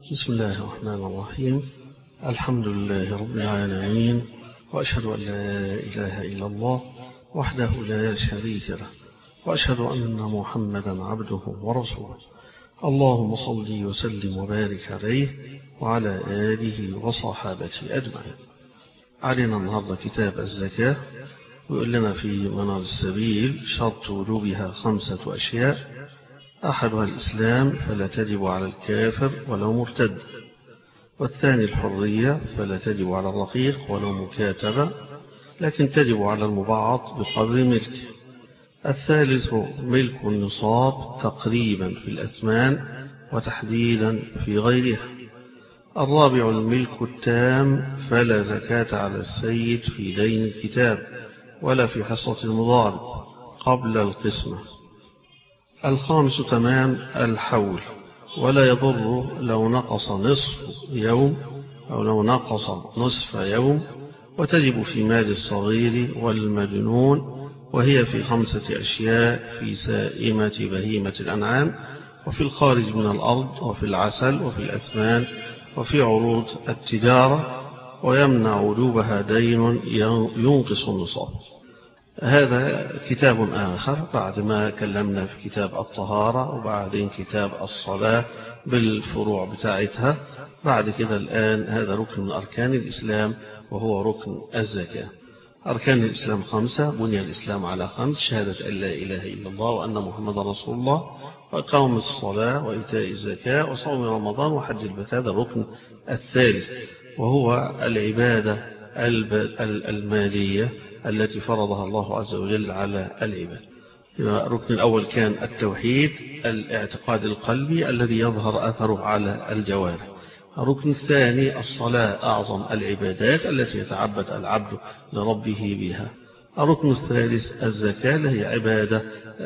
بسم الله الرحمن الرحيم الحمد لله رب العالمين وأشهد أن لا إله إلا الله وحده لا شريك له وأشهد أن محمدا عبده ورسوله اللهم صل وسلم وبارك عليه وعلى آله وصحابته أجمعين علينا النهاردة كتاب الزكاة ويقول لنا في منار السبيل شرط وجوبها خمسة أشياء أحدها الإسلام فلا تجب على الكافر ولو مرتد والثاني الحرية فلا تجب على الرقيق ولو مكاتبة لكن تجب على المبعض بقدر ملك الثالث ملك النصاب تقريبا في الأثمان وتحديدا في غيرها الرابع الملك التام فلا زكاة على السيد في دين الكتاب ولا في حصة المضارب قبل القسمة الخامس تمام الحول ولا يضر لو نقص نصف يوم أو لو نقص نصف يوم وتجب في مال الصغير والمجنون وهي في خمسة أشياء في سائمة بهيمة الأنعام وفي الخارج من الأرض وفي العسل وفي الأثمان وفي عروض التجارة ويمنع وجوبها دين ينقص النصاب هذا كتاب آخر بعد ما كلمنا في كتاب الطهارة وبعدين كتاب الصلاة بالفروع بتاعتها بعد كده الآن هذا ركن من أركان الإسلام وهو ركن الزكاة أركان الإسلام خمسة بني الإسلام على خمس شهادة أن لا إله إلا الله وأن محمد رسول الله وإقام الصلاة وإيتاء الزكاة وصوم رمضان وحج البيت هذا الركن الثالث وهو العبادة المالية التي فرضها الله عز وجل على العباد الركن الأول كان التوحيد الاعتقاد القلبي الذي يظهر أثره على الجوارح الركن الثاني الصلاة أعظم العبادات التي يتعبد العبد لربه بها الركن الثالث الزكاة هي عبادة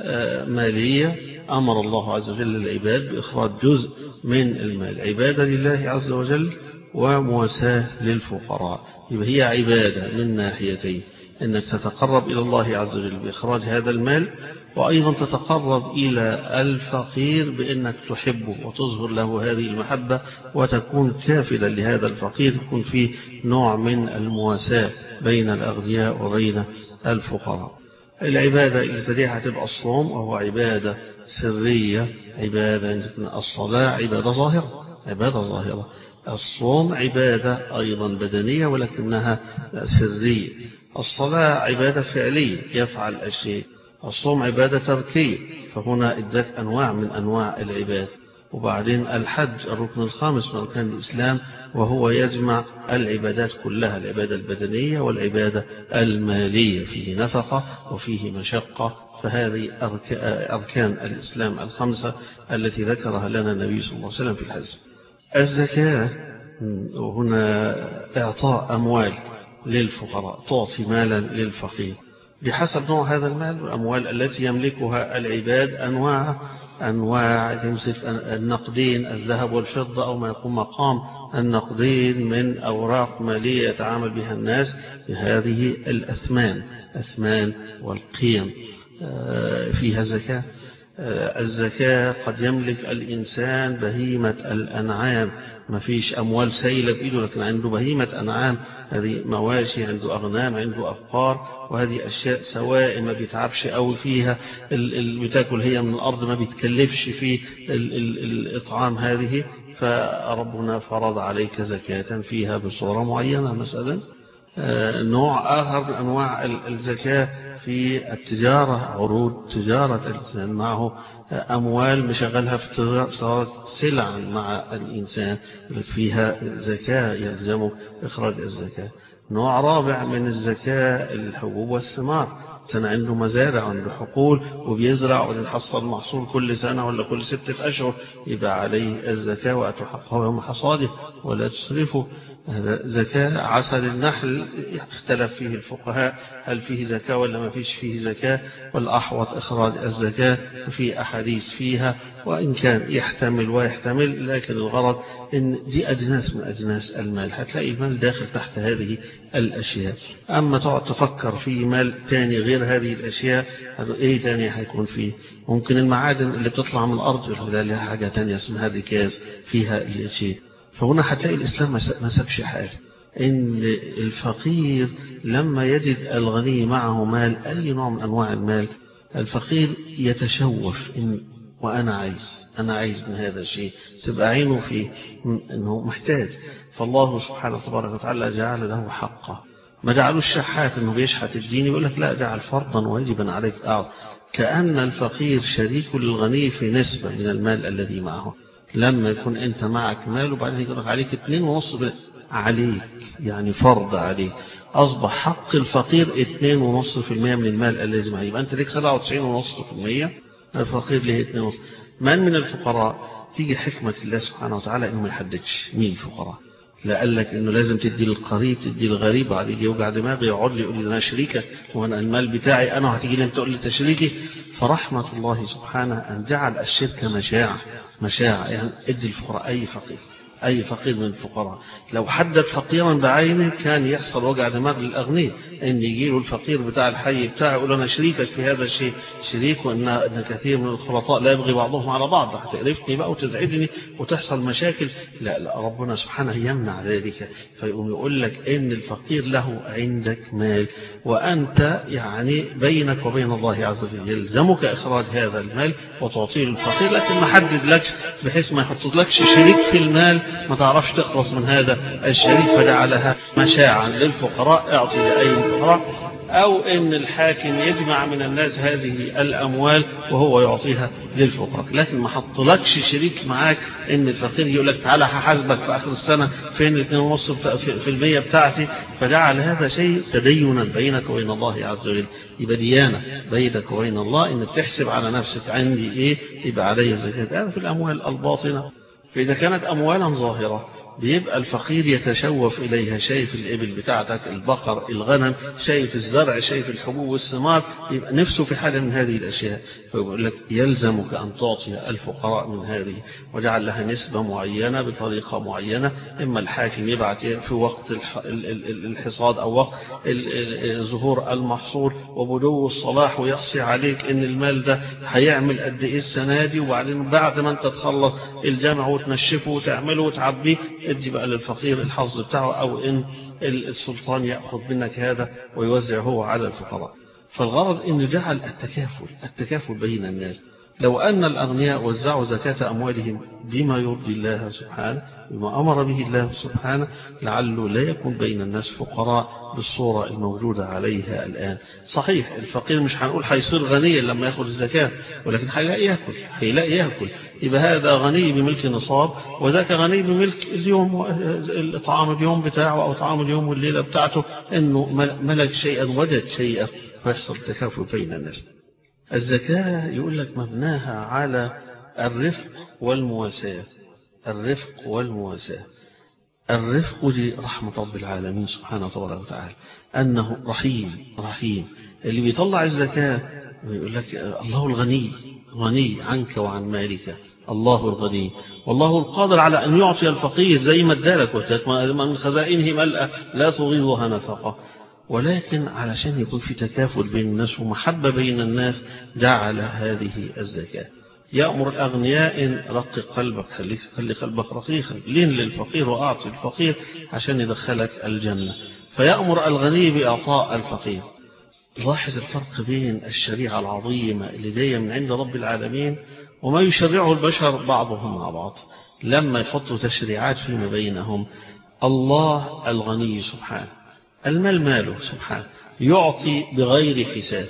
مالية أمر الله عز وجل العباد بإخراج جزء من المال عبادة لله عز وجل ومواساة للفقراء يبقى هي عبادة من ناحيتين أنك تتقرب إلى الله عز وجل بإخراج هذا المال وأيضا تتقرب إلى الفقير بأنك تحبه وتظهر له هذه المحبة وتكون كافلا لهذا الفقير يكون فيه نوع من المواساة بين الأغنياء وبين الفقراء العبادة اللي تديها هتبقى الصوم وهو عبادة سرية عبادة الصلاة عبادة ظاهرة عبادة ظاهرة الصوم عبادة أيضا بدنية ولكنها سرية الصلاة عبادة فعلية يفعل الشيء الصوم عبادة تركية فهنا ادت أنواع من أنواع العبادة وبعدين الحج الركن الخامس من أركان الإسلام وهو يجمع العبادات كلها العبادة البدنية والعبادة المالية فيه نفقة وفيه مشقة فهذه أركان الإسلام الخمسة التي ذكرها لنا النبي صلى الله عليه وسلم في الحج الزكاة وهنا إعطاء أموال للفقراء تعطي مالا للفقير بحسب نوع هذا المال والأموال التي يملكها العباد أنواع أنواع تمسك النقدين الذهب والفضة أو ما يقوم مقام النقدين من أوراق مالية يتعامل بها الناس بهذه الأثمان أثمان والقيم فيها الزكاة الزكاة قد يملك الإنسان بهيمة الأنعام ما فيش أموال سيلة بإيده لكن عنده بهيمة أنعام هذه مواشي عنده أغنام عنده أفقار وهذه أشياء سواء ما بيتعبش قوي فيها بتاكل هي من الأرض ما بيتكلفش في الإطعام هذه فربنا فرض عليك زكاة فيها بصورة معينة مثلا نوع آخر من أنواع الزكاة في التجارة عروض تجارة الإنسان معه أموال مشغلها في صارت سلعا مع الإنسان فيها زكاة يلزمه إخراج الزكاة نوع رابع من الزكاة الحبوب والثمار سنة عنده مزارع عنده حقول وبيزرع ويحصل محصول كل سنة ولا كل ستة أشهر يبقى عليه الزكاة وأتوا حقه يوم حصاده ولا تسرفه هذا زكاة عسل النحل اختلف فيه الفقهاء هل فيه زكاة ولا ما فيش فيه زكاة والأحوط إخراج الزكاة في أحاديث فيها وإن كان يحتمل ويحتمل لكن الغرض إن دي أجناس من أجناس المال هتلاقي المال داخل تحت هذه الأشياء أما تقعد تفكر في مال تاني غير غير هذه الأشياء إيه تاني هيكون فيه ممكن المعادن اللي بتطلع من الأرض ده لها حاجة تانية اسمها ركاز فيها الشيء فهنا هتلاقي الإسلام ما سابش حاجة إن الفقير لما يجد الغني معه مال أي نوع من أنواع المال الفقير يتشوف إن وأنا عايز أنا عايز من هذا الشيء تبقى عينه في أنه محتاج فالله سبحانه تبارك وتعالى جعل له حقه ما جعلوش شحات أنه بيشحت الدين يقول لك لا جعل فرضا واجبا عليك أعط كأن الفقير شريك للغني في نسبة من المال الذي معه لما يكون أنت معك مال وبعدين يقول لك عليك 2.5 عليك يعني فرض عليك أصبح حق الفقير 2.5% من المال الذي معه يبقى أنت ليك 97.5% الفقير له 2.5 من من الفقراء تيجي حكمة الله سبحانه وتعالى إنه ما يحددش مين الفقراء لا قال لك إنه لازم تدي للقريب تدي للغريب بعد يجي يوجع دماغي يقعد لي يقول لي أنا شريكك وأنا المال بتاعي أنا وهتيجي لي أنت تقول لي أنت شريكي فرحمة الله سبحانه أن جعل الشرك مشاع مشاع يعني ادي الفقراء أي فقير أي فقير من الفقراء لو حدد فقيرا بعينه كان يحصل وجع دماغ للأغنياء إن يجي له الفقير بتاع الحي بتاعه يقول أنا شريكك في هذا الشيء شريك وإن إن كثير من الخلطاء لا يبغي بعضهم على بعض هتقرفني بقى وتزعجني وتحصل مشاكل لا لا ربنا سبحانه يمنع ذلك فيقوم يقول لك إن الفقير له عندك مال وأنت يعني بينك وبين الله عز وجل يلزمك إخراج هذا المال وتعطيه للفقير لكن ما حدد لكش بحيث ما يحطلكش شريك في المال ما تعرفش تخلص من هذا الشريك فجعلها مشاعا للفقراء اعطي لأي الفقراء أو إن الحاكم يجمع من الناس هذه الأموال وهو يعطيها للفقراء لكن ما حطلكش شريك معاك إن الفقير يقول لك تعالى هحاسبك في آخر السنة فين الاثنين ونص في المية بتاعتي فجعل هذا شيء تدينا بينك وبين الله عز وجل يبقى ديانة بينك وبين الله إن تحسب على نفسك عندي إيه يبقى علي الزكاة هذا في الأموال الباطنة فإذا كانت أموالا ظاهرة بيبقى الفقير يتشوف إليها شايف الإبل بتاعتك البقر الغنم شايف الزرع شايف الحبوب والثمار يبقى نفسه في حاجة من هذه الأشياء فيقول لك يلزمك أن تعطي الفقراء من هذه وجعل لها نسبة معينة بطريقة معينة إما الحاكم يبعت في وقت الحصاد أو وقت ظهور المحصول وبدو الصلاح ويحصي عليك إن المال ده هيعمل قد إيه السنة دي وبعدين بعد ما أنت تخلص الجامع وتنشفه وتعمله وتعبيه ادي بقى للفقير الحظ بتاعه أو إن السلطان يأخذ منك هذا ويوزع هو على الفقراء فالغرض إنه جعل التكافل التكافل بين الناس لو أن الأغنياء وزعوا زكاة أموالهم بما يرضي الله سبحانه بما أمر به الله سبحانه لعله لا يكون بين الناس فقراء بالصورة الموجودة عليها الآن صحيح الفقير مش هنقول هيصير غنيا لما ياخذ الزكاة ولكن هيلاقي ياكل هيلاقي ياكل يبقى هذا غني بملك نصاب وذاك غني بملك اليوم الطعام اليوم بتاعه أو طعام اليوم والليلة بتاعته إنه ملك شيئا وجد شيئا فيحصل تكافل بين الناس الزكاة يقول لك مبناها على الرفق والمواساة الرفق والمواساة الرفق دي رحمة رب العالمين سبحانه وتعالى أنه رحيم رحيم اللي بيطلع الزكاة يقول لك الله الغني غني عنك وعن مالك الله الغني والله القادر على أن يعطي الفقير زي ما ادالك من خزائنه ملأ لا تغيظها نفقه ولكن علشان يكون في تكافل بين الناس ومحبة بين الناس جعل هذه الزكاة يأمر الأغنياء إن رقق قلبك خلي, خلي قلبك رقيقا لين للفقير وأعطي الفقير عشان يدخلك الجنة فيأمر الغني بإعطاء الفقير لاحظ الفرق بين الشريعة العظيمة اللي جاية من عند رب العالمين وما يشرعه البشر بعضهم مع بعض لما يحطوا تشريعات فيما بينهم الله الغني سبحانه المال ماله سبحانه يعطي بغير حساب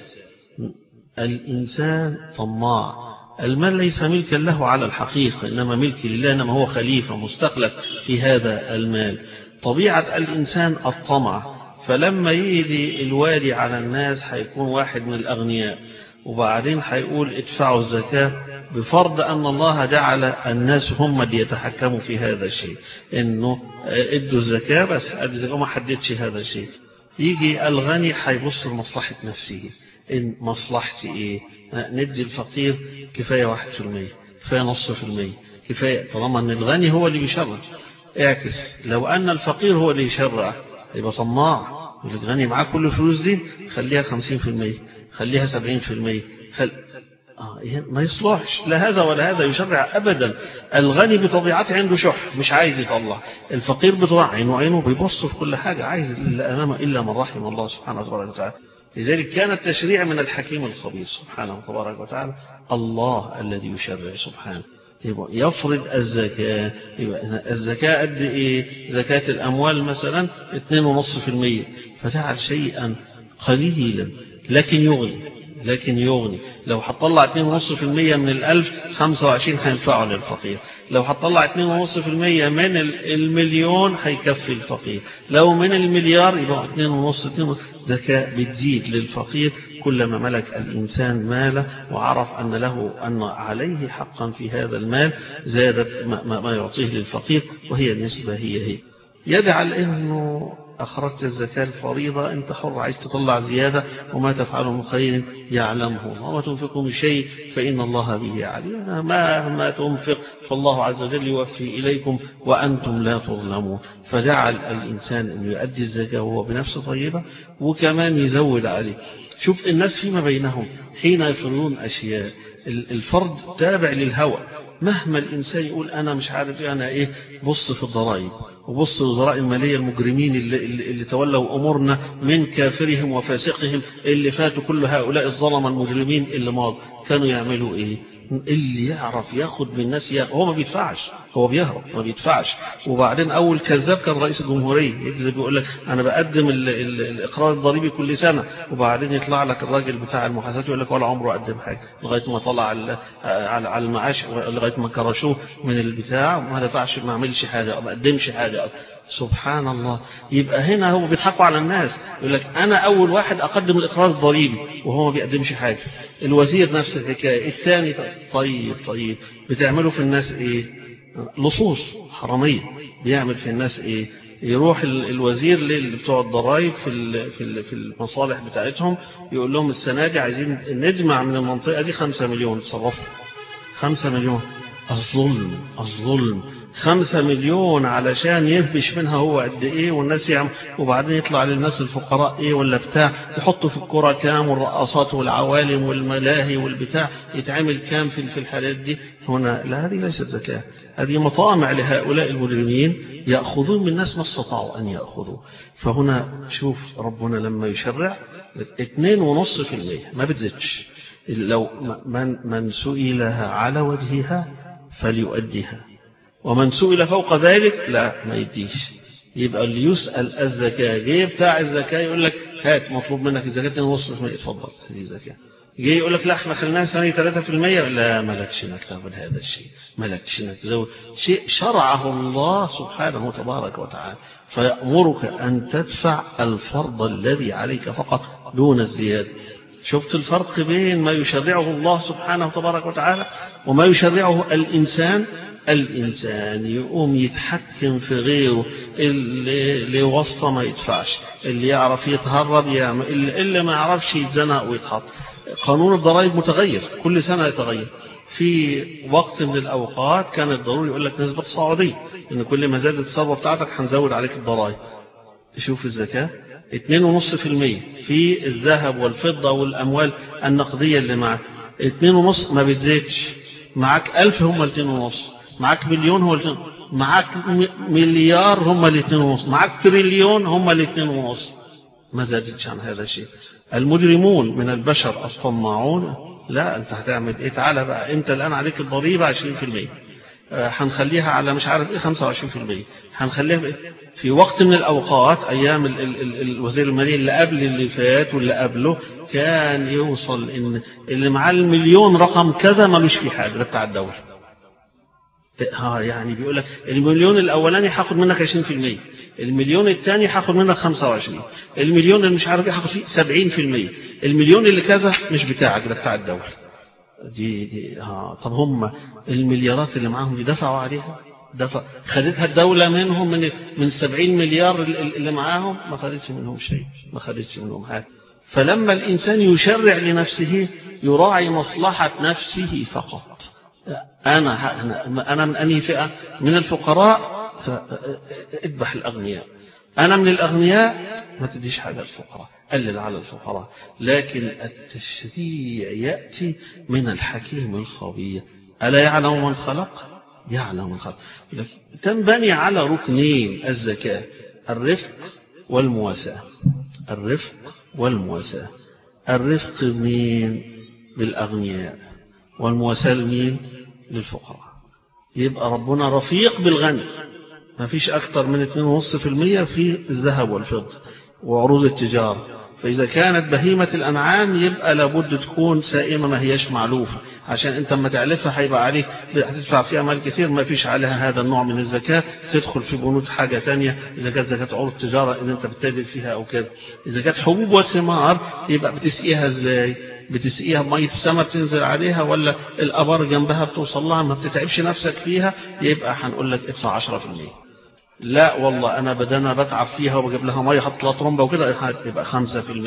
الإنسان طماع المال ليس ملكا له على الحقيقة إنما ملك لله إنما هو خليفة مستخلف في هذا المال طبيعة الإنسان الطمع فلما يجي الوالي على الناس هيكون واحد من الأغنياء وبعدين هيقول ادفعوا الزكاة بفرض أن الله جعل الناس هم اللي يتحكموا في هذا الشيء إنه ادوا الزكاة بس الزكاة ما حددش هذا الشيء يجي الغني هيبص لمصلحة نفسه إن مصلحتي إيه ندي الفقير كفاية واحد في المية كفاية نص في المية كفاية طالما أن الغني هو اللي بيشرع اعكس لو أن الفقير هو اللي يشرع يبقى طماع الغني معاه كل الفلوس دي خليها خمسين في المية خليها 70% خل... آه ما يصلحش لا هذا ولا هذا يشرع أبدا الغني بطبيعته عنده شح مش عايز يطلع الفقير بطبيعته عينه عينه بيبص في كل حاجة عايز إلا أمامه إلا من رحم الله سبحانه وتعالى لذلك كان التشريع من الحكيم الخبير سبحانه وتبارك وتعالى الله الذي يشرع سبحانه يفرض الزكاة الزكاة قد إيه زكاة الأموال مثلا 2.5% فجعل شيئا قليلا لكن يغني لكن يغني لو هتطلع 2.5% من الألف 25 هينفعه للفقير لو هتطلع 2.5% من المليون هيكفي الفقير لو من المليار يبقى 2.5 زكاة بتزيد للفقير كلما ملك الإنسان ماله وعرف أن له أن عليه حقا في هذا المال زادت ما يعطيه للفقير وهي النسبة هي هي يجعل أنه أخرجت الزكاة الفريضة أنت حر عايز تطلع زيادة وما تفعله من خير يعلمه الله وما تنفقوا من شيء فإن الله به عليم ما تنفق فالله عز وجل يوفي إليكم وأنتم لا تظلمون فجعل الإنسان أن يؤدي الزكاة وهو بنفس طيبة وكمان يزود عليه شوف الناس فيما بينهم حين يفرضون أشياء الفرد تابع للهوى مهما الإنسان يقول أنا مش عارف أنا إيه بص في الضرائب وبص الوزراء المالية المجرمين اللي, اللي تولوا أمورنا من كافرهم وفاسقهم اللي فاتوا كل هؤلاء الظلم المجرمين اللي ماض كانوا يعملوا إيه اللي يعرف ياخد من الناس ياخد هو ما بيدفعش هو بيهرب ما بيدفعش وبعدين اول كذاب كان رئيس الجمهوريه يكذب يقول لك انا بقدم ال ال الاقرار الضريبي كل سنه وبعدين يطلع لك الراجل بتاع المحاسبات يقول لك ولا عمره قدم حاجه لغايه ما طلع على على المعاش لغايه ما كرشوه من البتاع ما دفعش ما عملش حاجه ما قدمش حاجه سبحان الله يبقى هنا هو بيضحكوا على الناس يقول لك أنا أول واحد أقدم الإقرار الضريبي وهو ما بيقدمش حاجة الوزير نفس الحكاية الثاني طيب طيب بتعملوا في الناس إيه لصوص حرامية بيعمل في الناس إيه يروح الوزير بتوع الضرائب في في المصالح بتاعتهم يقول لهم السنة دي عايزين نجمع من المنطقة دي خمسة مليون تصرفوا خمسة مليون الظلم الظلم خمسة مليون علشان يهبش منها هو قد ايه والناس يعمل وبعدين يطلع للناس الفقراء ايه ولا بتاع يحطوا في الكرة كام والرقصات والعوالم والملاهي والبتاع يتعمل كام في في الحالات دي هنا لا هذه ليست زكاة هذه مطامع لهؤلاء المجرمين يأخذون من الناس ما استطاعوا أن يأخذوا فهنا شوف ربنا لما يشرع اتنين ونص في المية ما بتزيدش لو من, من سئلها على وجهها فليؤديها ومن سئل فوق ذلك لا ما يديش يبقى اللي يسأل الزكاة جه بتاع الزكاة يقول لك هات مطلوب منك الزكاة نص في اتفضل هذه الزكاة جه يقول لك لا احنا خليناها سنة 3% لا مالكش انك تعمل هذا الشيء مالكش انك تزود شيء شرعه الله سبحانه وتبارك وتعالى فيأمرك أن تدفع الفرض الذي عليك فقط دون الزيادة شفت الفرق بين ما يشرعه الله سبحانه وتبارك وتعالى وما يشرعه الإنسان الإنسان يقوم يتحكم في غيره اللي وسطه ما يدفعش اللي يعرف يتهرب يعمل اللي ما يعرفش يتزنق ويتحط قانون الضرائب متغير كل سنة يتغير في وقت من الأوقات كان الضروري يقول لك نسبة الصعودية إن كل ما زادت الثروة بتاعتك هنزود عليك الضرائب شوف الزكاة 2.5% في الذهب والفضة والأموال النقدية اللي معك 2.5 ما بتزيدش معاك ألف هم الاثنين ونص معاك مليون هو الاثنين معاك مليار هم الاثنين ونص معاك تريليون هم الاثنين ونص ما زادتش عن هذا الشيء المجرمون من البشر الطماعون لا انت هتعمل ايه تعالى بقى انت الان عليك الضريبة 20% هنخليها على مش عارف ايه 25% هنخليها في وقت من الاوقات ايام ال ال ال الوزير الماليه اللي قبل اللي فات واللي قبله كان يوصل ان اللي معاه المليون رقم كذا ملوش في حاجه ده بتاع الدوله ها يعني بيقول لك المليون الاولاني هاخد منك 20% المليون الثاني هاخد منك 25 المليون اللي مش عارف ايه هاخد فيه 70% المليون اللي كذا مش بتاعك ده بتاع الدوله دي دي ها طب هم المليارات اللي معاهم دي دفعوا عليها دفع خدتها الدولة منهم من من 70 مليار اللي معاهم ما خدتش منهم شيء ما خدتش منهم حاجة فلما الإنسان يشرع لنفسه يراعي مصلحة نفسه فقط أنا أنا من أنهي فئة من الفقراء فاذبح الأغنياء أنا من الأغنياء ما تديش حاجة للفقراء قلل على الفقراء لكن التشريع يأتي من الحكيم الخبير ألا يعلم من خلق يعلم من خلق تنبني على ركنين الزكاة الرفق والمواساة الرفق والمواساة الرفق مين بالأغنياء والمواساة لمين للفقراء يبقى ربنا رفيق بالغني ما فيش أكثر من 2.5% في الذهب والفضة وعروض التجارة فإذا كانت بهيمة الأنعام يبقى لابد تكون سائمة ما هيش معلوفة عشان أنت لما تعلفها هيبقى عليك هتدفع فيها مال كثير ما فيش عليها هذا النوع من الزكاة تدخل في بنود حاجة تانية إذا كانت زكاة عروض التجارة إن أنت بتتاجر فيها أو كده إذا كانت حبوب وثمار يبقى بتسقيها إزاي بتسقيها بمية السماء بتنزل عليها ولا الأبار جنبها بتوصل لها ما بتتعبش نفسك فيها يبقى هنقول لك ادفع 10% لا والله أنا بدنا بتعب فيها وبجيب لها مية حط لها ترمبة وكده يبقى 5%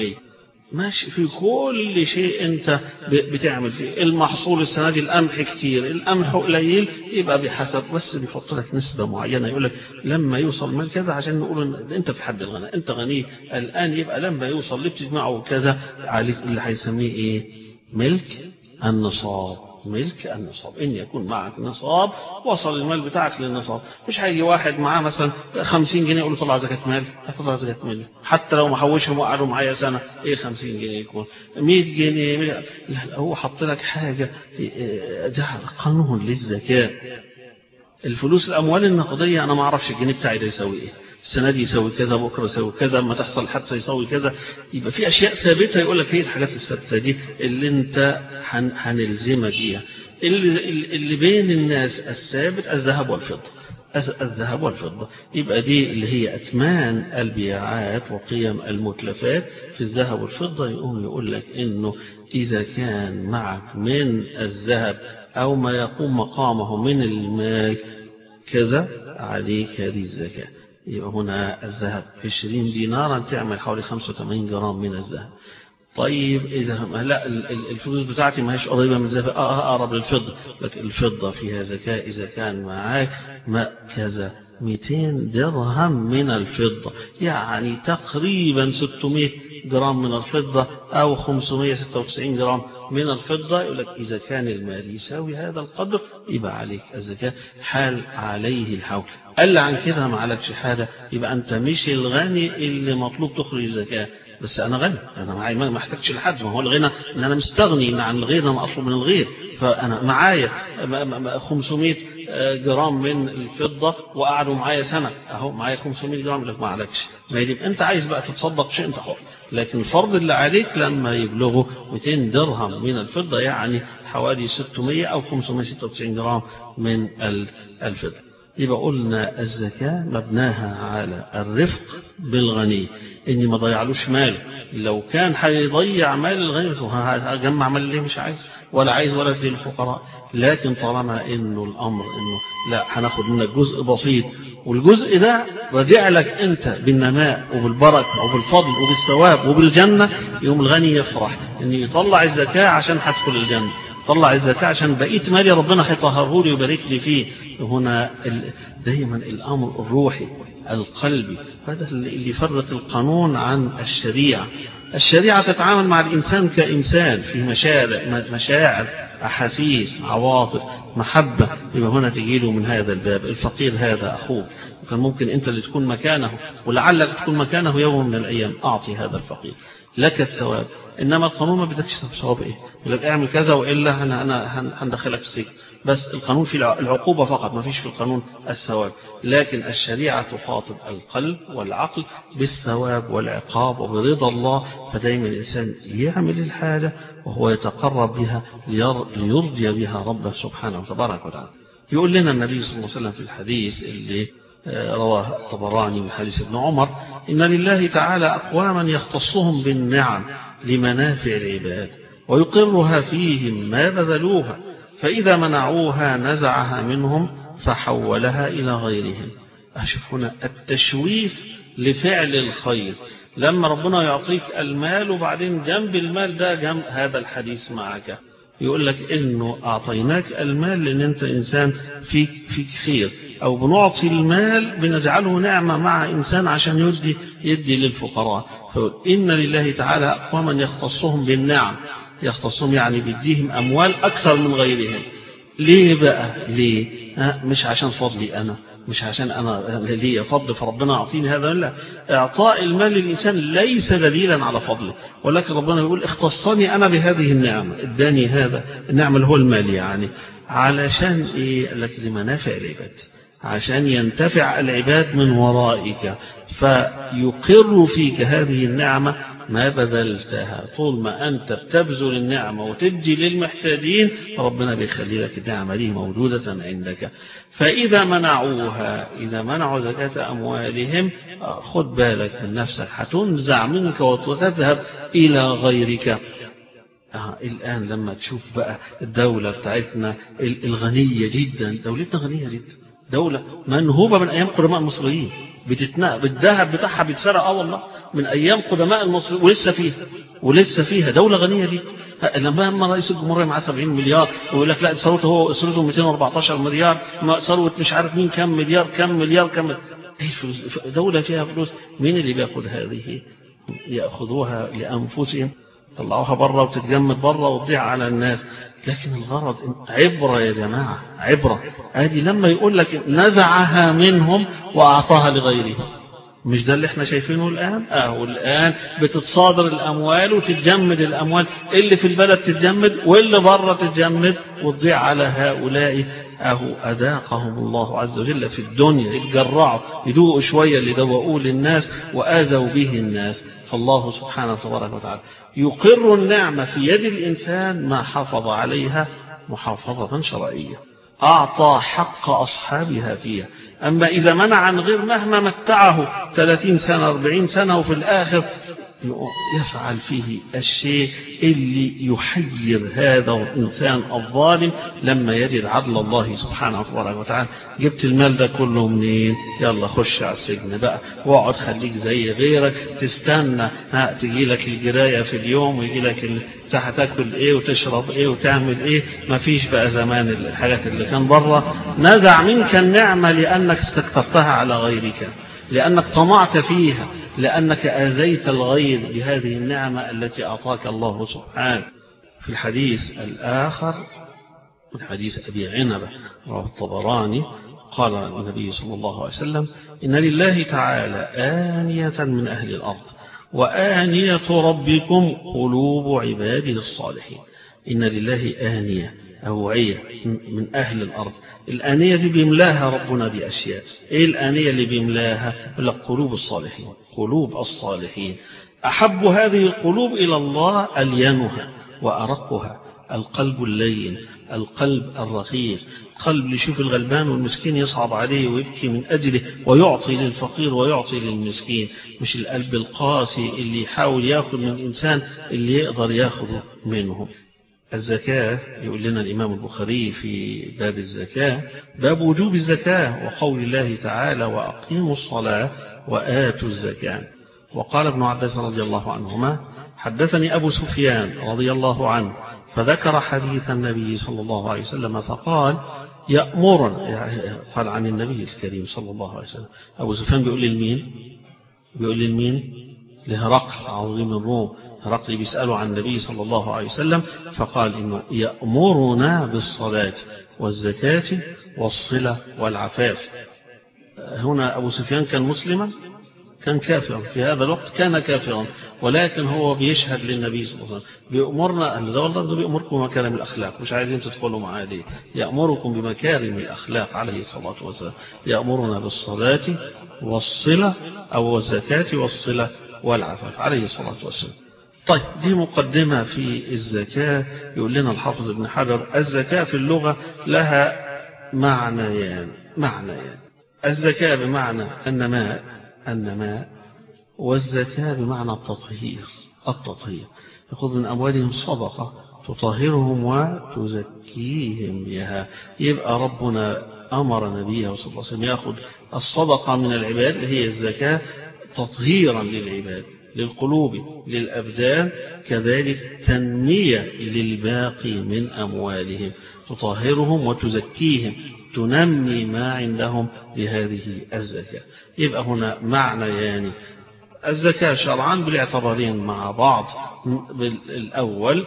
ماشي في كل شيء انت بتعمل فيه المحصول السنة دي القمح كتير القمح قليل يبقى بحسب بس بيحط لك نسبة معينة يقول لك لما يوصل مال كذا عشان نقول ان انت في حد الغنى انت غني الآن يبقى لما يوصل اللي بتجمعه كذا عليك اللي هيسميه ايه ملك النصاب ملك النصاب إن يكون معك نصاب وصل المال بتاعك للنصاب مش هيجي واحد معاه مثلا 50 جنيه يقول له طلع زكاة مال هتطلع زكاة مال حتى لو محوشهم وقعدوا معايا سنة ايه 50 جنيه يكون 100 جنيه لا لا هو حط لك حاجة ده قانون للزكاة الفلوس الأموال النقدية أنا ما أعرفش الجنيه بتاعي ده يساوي إيه السنة دي يسوي كذا بكرة يسوي كذا ما تحصل حادثة يسوي كذا يبقى في أشياء ثابتة يقول لك هي الحاجات الثابتة دي اللي أنت هنلزمك بيها اللي, اللي بين الناس الثابت الذهب والفضة الذهب والفضة يبقى دي اللي هي أثمان البيعات وقيم المتلفات في الذهب والفضة يقوم يقول لك إنه إذا كان معك من الذهب أو ما يقوم مقامه من المال كذا عليك هذه الزكاة يبقى هنا الذهب 20 دينارا تعمل حوالي 85 جرام من الذهب طيب إذا لا الفلوس بتاعتي ما هيش قريبة من الذهب أقرب للفضة لكن الفضة فيها زكاة إذا كان معاك ما كذا 200 درهم من الفضة يعني تقريبا 600 جرام من الفضة أو 596 جرام من الفضة يقول لك إذا كان المال يساوي هذا القدر يبقى عليك الزكاة حال عليه الحول قال عن كده ما عليكش حاجة يبقى أنت مش الغني اللي مطلوب تخرج زكاة بس أنا غني أنا معايا ما محتاجش لحد ما هو الغنى إن أنا مستغني عن الغير أنا أطلب من الغير فأنا معايا 500 جرام من الفضة وقعدوا معايا سنة أهو معايا 500 جرام لك ما عليكش ما يجب أنت عايز بقى تتصدق شيء أنت حر لكن الفرض اللي عليك لما يبلغوا 200 درهم من الفضة يعني حوالي 600 أو 596 جرام من الفضة يبقى قلنا الزكاة مبناها على الرفق بالغني إني ما ضيعلوش ماله لو كان هيضيع مال الغني هجمع مال ليه مش عايز ولا عايز ولا في الفقراء لكن طالما إنه الأمر إنه لا هناخد منك جزء بسيط والجزء ده راجع لك أنت بالنماء وبالبركة وبالفضل وبالثواب وبالجنة يوم الغني يفرح إن يطلع الزكاة عشان هدخل الجنة طلع الزكاة عشان بقيت مالي ربنا هيطهره لي ويبارك لي فيه هنا دايما الأمر الروحي القلبي هذا اللي يفرق القانون عن الشريعة الشريعة تتعامل مع الإنسان كإنسان في مشاعر مشاعر أحاسيس عواطف محبة يبقى هنا تجيله من هذا الباب الفقير هذا أخوك وكان ممكن أنت اللي تكون مكانه ولعلك تكون مكانه يوم من الأيام أعطي هذا الفقير لك الثواب إنما القانون ما بدكش ثواب إيه يقول لك اعمل كذا وإلا أنا أنا هندخلك في السجن بس القانون في العقوبة فقط ما فيش في القانون الثواب لكن الشريعة تخاطب القلب والعقل بالثواب والعقاب وبرضا الله فدايما الإنسان يعمل الحاجة وهو يتقرب بها ليرضي بها ربه سبحانه وتبارك وتعالى يقول لنا النبي صلى الله عليه وسلم في الحديث اللي رواه الطبراني من حديث ابن عمر إن لله تعالى أقواما يختصهم بالنعم لمنافع العباد ويقرها فيهم ما بذلوها فإذا منعوها نزعها منهم فحولها إلى غيرهم أشوف هنا التشويف لفعل الخير لما ربنا يعطيك المال وبعدين جنب المال ده جنب هذا الحديث معك يقول لك إنه أعطيناك المال لأن أنت إنسان فيك, فيك خير أو بنعطي المال بنجعله نعمة مع إنسان عشان يدي يدي للفقراء فيقول إن لله تعالى أقواما يختصهم بالنعم يختصهم يعني بيديهم أموال أكثر من غيرهم ليه بقى ليه مش عشان فضلي أنا مش عشان أنا لي فضل فربنا أعطيني هذا لا إعطاء المال للإنسان ليس دليلا على فضله ولكن ربنا يقول اختصني أنا بهذه النعمة اداني هذا النعمة اللي هو المال يعني علشان إيه قال لك لمنافع العباد عشان ينتفع العباد من ورائك فيقر فيك هذه النعمة ما بذلتها طول ما أنت بتبذل النعمة وتدي للمحتاجين ربنا بيخلي لك النعمة دي موجودة عندك فإذا منعوها إذا منعوا زكاة أموالهم خد بالك من نفسك هتنزع منك وتذهب إلى غيرك آه الآن لما تشوف بقى الدولة بتاعتنا الغنية جدا دولتنا غنية جدا دولة منهوبة من أيام قدماء المصريين بتتنقى بالذهب بتاعها بيتسرق اه والله من أيام قدماء المصريين ولسه فيها ولسه فيها دولة غنية جدا لما رئيس الجمهورية معاه 70 مليار ويقول لك لا ثروته هو اسرته 214 مليار ثروة مش عارف مين كم مليار كم مليار كم ايه فلوس دولة فيها فلوس مين اللي بياخد هذه ياخذوها لانفسهم طلعوها بره وتتجمد بره وتضيع على الناس لكن الغرض عبرة يا جماعة عبرة ادي لما يقول لك نزعها منهم وأعطاها لغيرهم مش ده اللي احنا شايفينه الآن اه الآن بتتصادر الأموال وتتجمد الأموال اللي في البلد تتجمد واللي بره تتجمد وتضيع على هؤلاء أهو أذاقهم الله عز وجل في الدنيا يتجرعوا يدوقوا شوية اللي دوقوه للناس وآذوا به الناس فالله سبحانه تبارك وتعالى يقر النعمة في يد الإنسان ما حافظ عليها محافظة شرعية أعطى حق أصحابها فيها أما إذا منع عن غير مهما متعه 30 سنة 40 سنة وفي الآخر يفعل فيه الشيء اللي يحير هذا الإنسان الظالم لما يجد عدل الله سبحانه وتبارك وتعالى جبت المال ده كله منين يلا خش على السجن بقى واقعد خليك زي غيرك تستنى ها تجي لك الجراية في اليوم ويجي لك تاكل ايه وتشرب ايه وتعمل ايه ما فيش بقى زمان الحاجات اللي كان بره نزع منك النعمة لأنك استكترتها على غيرك لأنك طمعت فيها لأنك آذيت الغير بهذه النعمة التي أعطاك الله سبحانه في الحديث الآخر من حديث أبي عنبة رواه الطبراني قال النبي صلى الله عليه وسلم إن لله تعالى آنية من أهل الأرض وآنية ربكم قلوب عباده الصالحين إن لله آنية أوعية من أهل الأرض الآنية دي بيملاها ربنا بأشياء إيه الآنية اللي بيملاها لك قلوب الصالحين قلوب الصالحين أحب هذه القلوب إلى الله ألينها وأرقها القلب اللين القلب الرقيق قلب اللي يشوف الغلبان والمسكين يصعب عليه ويبكي من أجله ويعطي للفقير ويعطي للمسكين مش القلب القاسي اللي يحاول ياخذ من الإنسان اللي يقدر ياخذه منه الزكاة يقول لنا الإمام البخاري في باب الزكاة باب وجوب الزكاة وقول الله تعالى وأقيموا الصلاة وآتوا الزكاة وقال ابن عباس رضي الله عنهما حدثني أبو سفيان رضي الله عنه فذكر حديث النبي صلى الله عليه وسلم فقال يأمرنا يعني قال عن النبي الكريم صلى الله عليه وسلم أبو سفيان بيقول للمين بيقول للمين لهرقل عظيم الروم هرقل بيسأله عن النبي صلى الله عليه وسلم فقال إنه يأمرنا بالصلاة والزكاة والصلة والعفاف هنا أبو سفيان كان مسلما كان كافرا في هذا الوقت كان كافرا ولكن هو بيشهد للنبي صلى الله عليه وسلم بيأمرنا أن ده والله بيأمركم بمكارم الأخلاق مش عايزين تدخلوا معاه دي يأمركم بمكارم الأخلاق عليه الصلاة والسلام يأمرنا بالصلاة والصلة أو الزكاة والصلة والعفاف عليه الصلاة والسلام طيب دي مقدمة في الزكاة يقول لنا الحافظ ابن حجر الزكاة في اللغة لها معنيان معنيان الزكاة بمعنى النماء النماء والزكاة بمعنى التطهير التطهير يأخذ من أموالهم صدقة تطهرهم وتزكيهم بها يبقى ربنا أمر نبيه صلى الله عليه وسلم يأخذ الصدقة من العباد هي الزكاة تطهيرا للعباد للقلوب للأبدان كذلك تنمية للباقي من أموالهم تطهرهم وتزكيهم تنمي ما عندهم بهذه الزكاة يبقى هنا معنى يعني الزكاة شرعا بالاعتبارين مع بعض الأول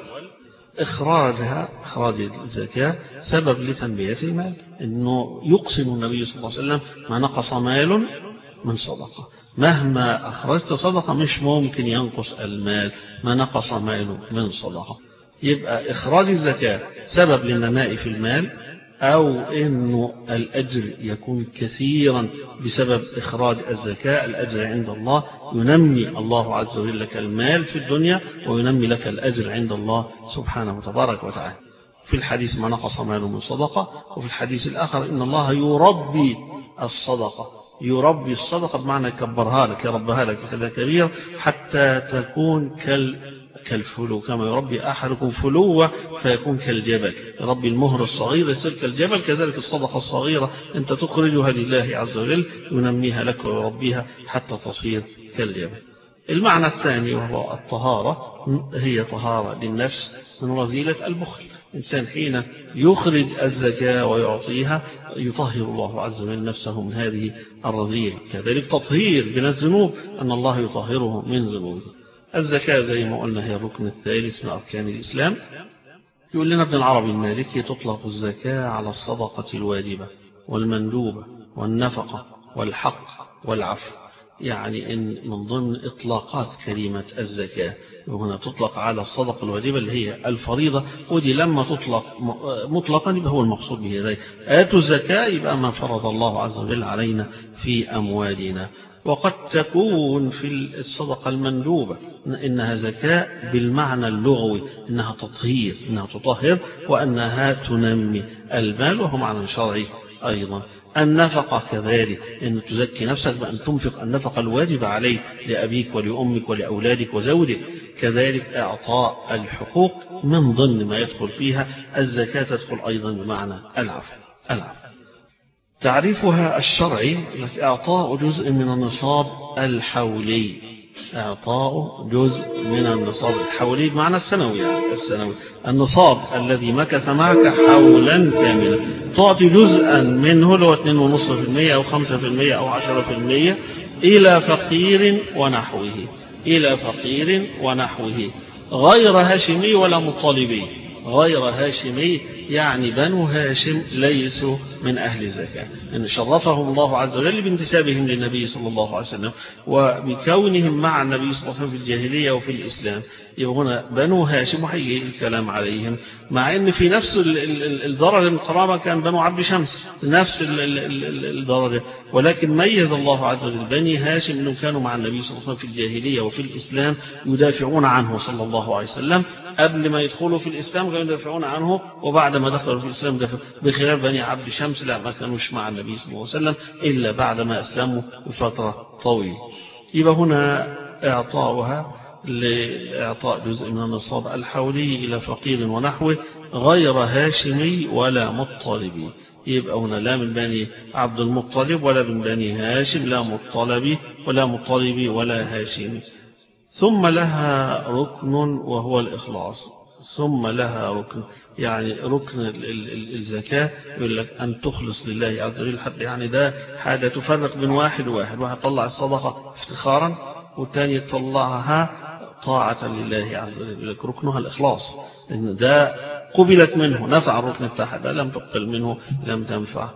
إخراجها إخراج الزكاة سبب لتنمية المال إنه يقسم النبي صلى الله عليه وسلم ما نقص مال من صدقة مهما أخرجت صدقة مش ممكن ينقص المال ما نقص مال من صدقة يبقى إخراج الزكاة سبب للنماء في المال أو أنه الأجر يكون كثيرا بسبب إخراج الزكاة الأجر عند الله ينمي الله عز وجل لك المال في الدنيا وينمي لك الأجر عند الله سبحانه وتبارك وتعالى في الحديث ما نقص مال من صدقة وفي الحديث الآخر إن الله يربي الصدقة يربي الصدقة بمعنى يكبرها لك يربها لك كذا كبير حتى تكون كال كالفلو كما يربي أحدكم فلوة فيكون كالجبل يربي المهر الصغير يصير كالجبل كذلك الصدقة الصغيرة أنت تخرجها لله عز وجل ينميها لك ويربيها حتى تصير كالجبل المعنى الثاني وهو الطهارة هي طهارة للنفس من رذيلة البخل إنسان حين يخرج الزكاة ويعطيها يطهر الله عز وجل نفسه من هذه الرذيلة كذلك تطهير من الذنوب أن الله يطهره من ذنوبه الزكاة زي ما قلنا هي الركن الثالث من أركان الإسلام يقول لنا ابن العربي المالكي تطلق الزكاة على الصدقة الواجبة والمندوبة والنفقة والحق والعفو يعني إن من ضمن إطلاقات كلمة الزكاة وهنا تطلق على الصدقة الواجبة اللي هي الفريضة ودي لما تطلق مطلقا يبقى هو المقصود به ذلك آتوا الزكاة يبقى ما فرض الله عز وجل علينا في أموالنا وقد تكون في الصدقة المندوبة إنها زكاة بالمعنى اللغوي إنها تطهير إنها تطهر وأنها تنمي المال وهو معنى شرعي أيضا النفقة كذلك أن تزكي نفسك بأن تنفق النفقة الواجبة عليك لأبيك ولأمك ولأولادك وزوجك كذلك إعطاء الحقوق من ضمن ما يدخل فيها الزكاة تدخل أيضا بمعنى العفو العفو تعريفها الشرعي إعطاء جزء من النصاب الحولي إعطاء جزء من النصاب الحولي بمعنى السنوي السنوي النصاب الذي مكث معك حولا كاملا تعطي جزءا منه لو 2.5% أو 5% أو 10% إلى فقير ونحوه إلى فقير ونحوه غير هاشمي ولا مطالبي غير هاشمي يعني بنو هاشم ليسوا من أهل الزكاة إن شرفهم الله عز وجل بانتسابهم للنبي صلى الله عليه وسلم وبكونهم مع النبي صلى الله عليه وسلم في الجاهلية وفي الإسلام يبقى هنا بنو هاشم وحيجي الكلام عليهم مع ان في نفس الدرجة القرابة كان بنو عبد شمس نفس الدرجة ولكن ميز الله عز وجل بني هاشم انهم كانوا مع النبي صلى الله عليه وسلم في الجاهلية وفي الإسلام يدافعون عنه صلى الله عليه وسلم قبل ما يدخلوا في الإسلام كانوا يدافعون عنه وبعد ما دخلوا في الإسلام دافعوا بخلاف بني عبد شمس لا ما كانوش مع النبي صلى الله عليه وسلم إلا بعد ما أسلموا بفترة طويلة يبقى هنا إعطاؤها لإعطاء جزء من النصاب الحولي إلى فقير ونحوه غير هاشمي ولا مطلبي يبقى هنا لا من بني عبد المطلب ولا من بني هاشم لا مطلبي ولا مطلبي ولا هاشمي ثم لها ركن وهو الإخلاص ثم لها ركن يعني ركن الزكاة يقول لك أن تخلص لله عز وجل حتى يعني ده حاجة تفرق بين واحد وواحد واحد طلع الصدقة افتخارا والتاني يطلعها طاعة لله عز وجل يقول لك ركنها الإخلاص إن ده قبلت منه نفع الركن بتاعها ده لم تقبل منه لم تنفع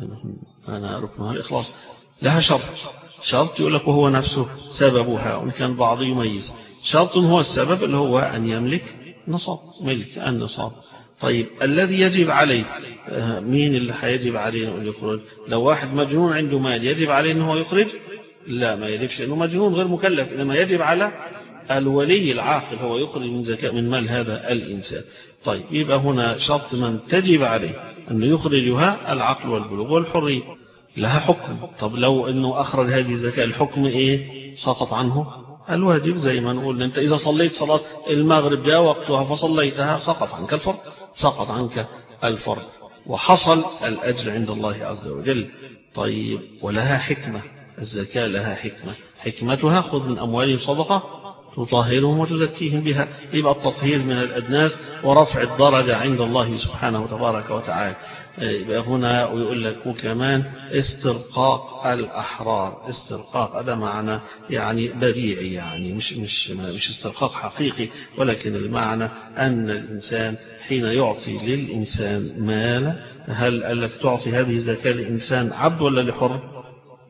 أنا ركنها الإخلاص لها شرط شرط يقول لك وهو نفسه سببها وإن كان بعض يميز شرط هو السبب اللي هو أن يملك نصاب ملك النصاب طيب الذي يجب عليه مين اللي هيجب عليه أن يخرج لو واحد مجنون عنده مال يجب عليه أنه يخرج لا ما يجبش أنه مجنون غير مكلف إنما يجب على الولي العاقل هو يخرج من زكاة من مال هذا الإنسان طيب يبقى هنا شرط من تجب عليه أن يخرجها العقل والبلوغ والحرية لها حكم طب لو أنه أخرج هذه الزكاة الحكم إيه سقط عنه الواجب زي ما نقول أنت إذا صليت صلاة المغرب جاء وقتها فصليتها سقط عنك الفرض سقط عنك الفرض وحصل الأجر عند الله عز وجل طيب ولها حكمة الزكاة لها حكمة حكمتها خذ من أموالهم صدقة تطهرهم وتزكيهم بها يبقى التطهير من الأدناس ورفع الدرجة عند الله سبحانه تبارك وتعالى يبقى هنا ويقول لك وكمان استرقاق الأحرار استرقاق هذا معنى يعني بديعي يعني مش مش مش استرقاق حقيقي ولكن المعنى أن الإنسان حين يعطي للإنسان مال هل قال لك تعطي هذه الزكاة لإنسان عبد ولا لحر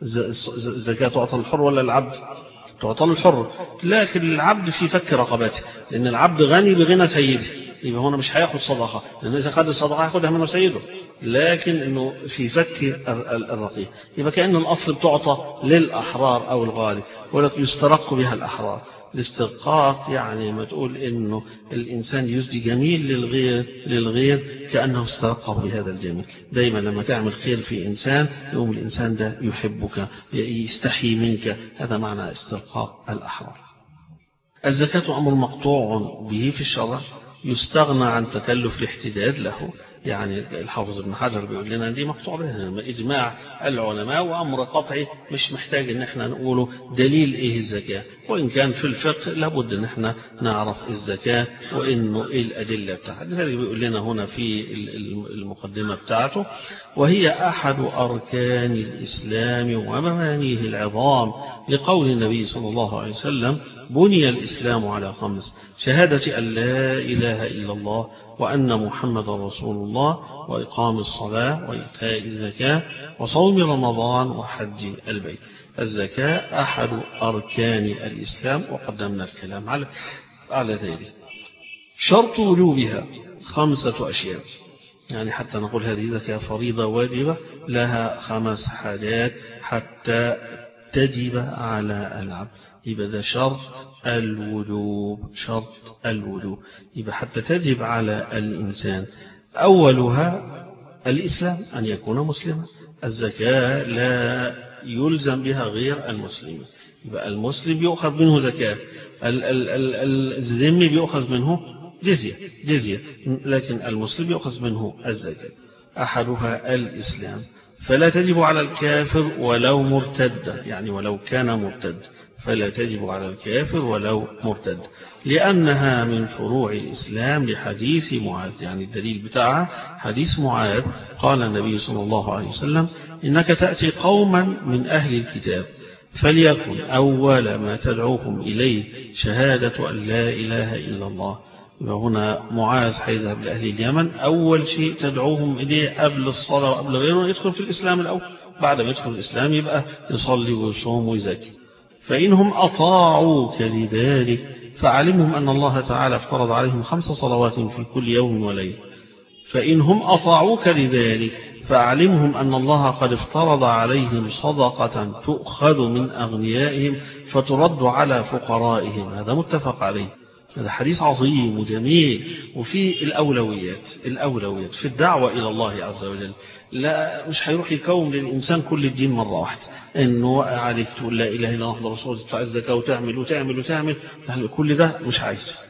الزكاة تعطى للحر ولا للعبد تعطى للحر لكن العبد في فك رقبته لأن العبد غني بغنى سيده يبقى هنا مش هياخد صدقة لأن إذا خد الصدقة هياخدها منه سيده لكن انه في فك الرقيق يبقى كأن الأصل بتعطى للأحرار أو الغالي ولكن يسترق بها الأحرار الاسترقاق يعني ما تقول انه الانسان يسدي جميل للغير للغير كانه استرقه بهذا الجميل دايما لما تعمل خير في انسان يقوم الانسان ده يحبك يستحي منك هذا معنى استرقاق الاحرار الزكاه امر مقطوع به في الشرع يستغنى عن تكلف الاحتداد له يعني الحافظ ابن حجر بيقول لنا دي مقطوع بها إجماع العلماء وأمر قطعي مش محتاج ان احنا نقوله دليل ايه الزكاة وإن كان في الفقه لابد ان احنا نعرف الزكاة وإنه ايه الأدلة بتاعها لذلك بيقول لنا هنا في المقدمة بتاعته وهي أحد أركان الإسلام ومبانيه العظام لقول النبي صلى الله عليه وسلم بني الإسلام على خمس شهادة أن لا إله إلا الله وأن محمد رسول الله وإقام الصلاة وإيتاء الزكاة وصوم رمضان وحج البيت الزكاة أحد أركان الإسلام وقدمنا الكلام على على ذلك شرط وجوبها خمسة أشياء يعني حتى نقول هذه زكاة فريضة واجبة لها خمس حاجات حتى تجب على العبد يبقى ده شرط الوجوب شرط الوجوب يبقى حتى تجب على الإنسان أولها الإسلام أن يكون مسلما الزكاة لا يلزم بها غير المسلم يبقى المسلم يؤخذ منه زكاة الذمي بيؤخذ منه جزية جزية لكن المسلم يؤخذ منه الزكاة أحدها الإسلام فلا تجب على الكافر ولو مرتد يعني ولو كان مرتد فلا تجب على الكافر ولو مرتد لأنها من فروع الإسلام لحديث معاذ يعني الدليل بتاعها حديث معاذ قال النبي صلى الله عليه وسلم إنك تأتي قوما من أهل الكتاب فليكن أول ما تدعوهم إليه شهادة أن لا إله إلا الله وهنا معاذ حيذهب لأهل اليمن أول شيء تدعوهم إليه قبل الصلاة وقبل غيره يدخل في الإسلام الأول بعد ما يدخل الإسلام يبقى يصلي ويصوم ويزكي فإنهم أطاعوك لذلك فعلمهم أن الله تعالى افترض عليهم خمس صلوات في كل يوم وليل فإنهم أطاعوك لذلك فأعلمهم أن الله قد افترض عليهم صدقة تؤخذ من أغنيائهم فترد على فقرائهم هذا متفق عليه هذا حديث عظيم وجميل وفي الأولويات الأولويات في الدعوة إلى الله عز وجل لا مش هيروح يكون للإنسان كل الدين مرة واحدة إنه عليك تقول لا إله إلا الله رسول تدفع الزكاة وتعمل وتعمل وتعمل كل ده مش عايز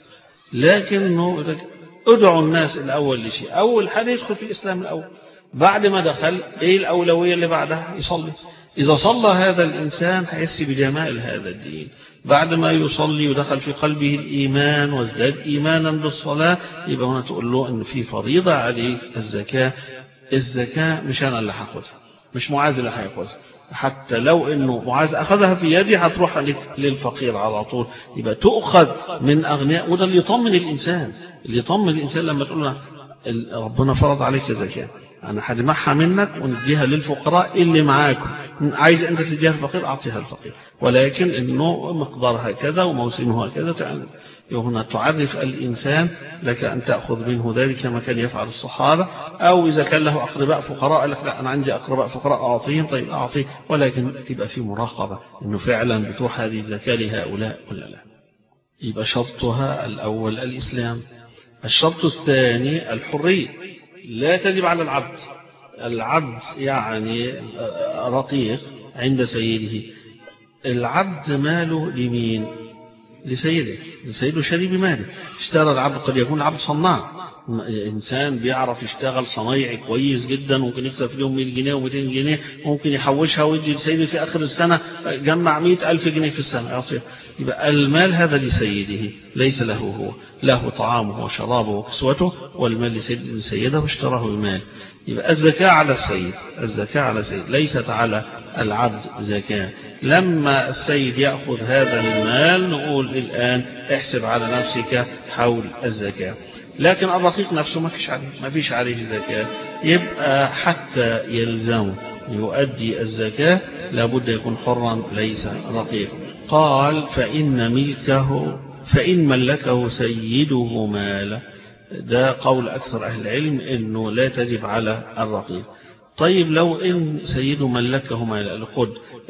لكنه ادعوا الناس الأول لشيء أول حاجة يدخل في الإسلام الأول بعد ما دخل إيه الأولوية اللي بعدها يصلي إذا صلى هذا الإنسان هيحس بجمال هذا الدين بعد ما يصلي ودخل في قلبه الإيمان وازداد إيمانا بالصلاة يبقى هنا تقول له أن في فريضة عليه الزكاة الزكاة مش أنا اللي هاخدها مش معاذ اللي هياخدها حتى لو انه معاذ اخذها في يدي هتروح للفقير على طول يبقى تؤخذ من اغنياء وده اللي يطمن الانسان اللي يطمن الانسان لما تقول له ربنا فرض عليك زكاه أنا هجمعها منك ونديها للفقراء اللي معاكم عايز أنت تديها الفقير أعطيها الفقير ولكن إنه مقدارها كذا وموسمها كذا تعمل هنا تعرف الإنسان لك أن تأخذ منه ذلك كما كان يفعل الصحابة أو إذا كان له أقرباء فقراء لك لا أنا عندي أقرباء فقراء أعطيهم طيب أعطيه ولكن تبقى في مراقبة أنه فعلا بتروح هذه الزكاة لهؤلاء ولا لا يبقى شرطها الأول الإسلام الشرط الثاني الحرية لا تجب على العبد العبد يعني رقيق عند سيده العبد ماله لمين لسيده لسيده شريب ماله اشترى العبد قد يكون العبد صناع إنسان بيعرف يشتغل صنايعي كويس جدا ممكن يكسب في اليوم 100 جنيه و200 جنيه ممكن يحوشها ويدي لسيده في آخر السنة جمع 100 ألف جنيه في السنة يعطيه يبقى المال هذا لسيده ليس له هو له طعامه وشرابه وكسوته والمال لسيده اشتراه المال يبقى الزكاة على السيد الزكاة على السيد ليست على العبد زكاة لما السيد يأخذ هذا المال نقول الآن احسب على نفسك حول الزكاة لكن الرقيق نفسه ما فيش عليه ما فيش عليه زكاة يبقى حتى يلزم يؤدي الزكاة لابد يكون حرا ليس رقيق قال فإن ملكه فإن ملكه سيده ماله ده قول أكثر أهل العلم أنه لا تجب على الرقيق طيب لو إن سيده ملكه مال خد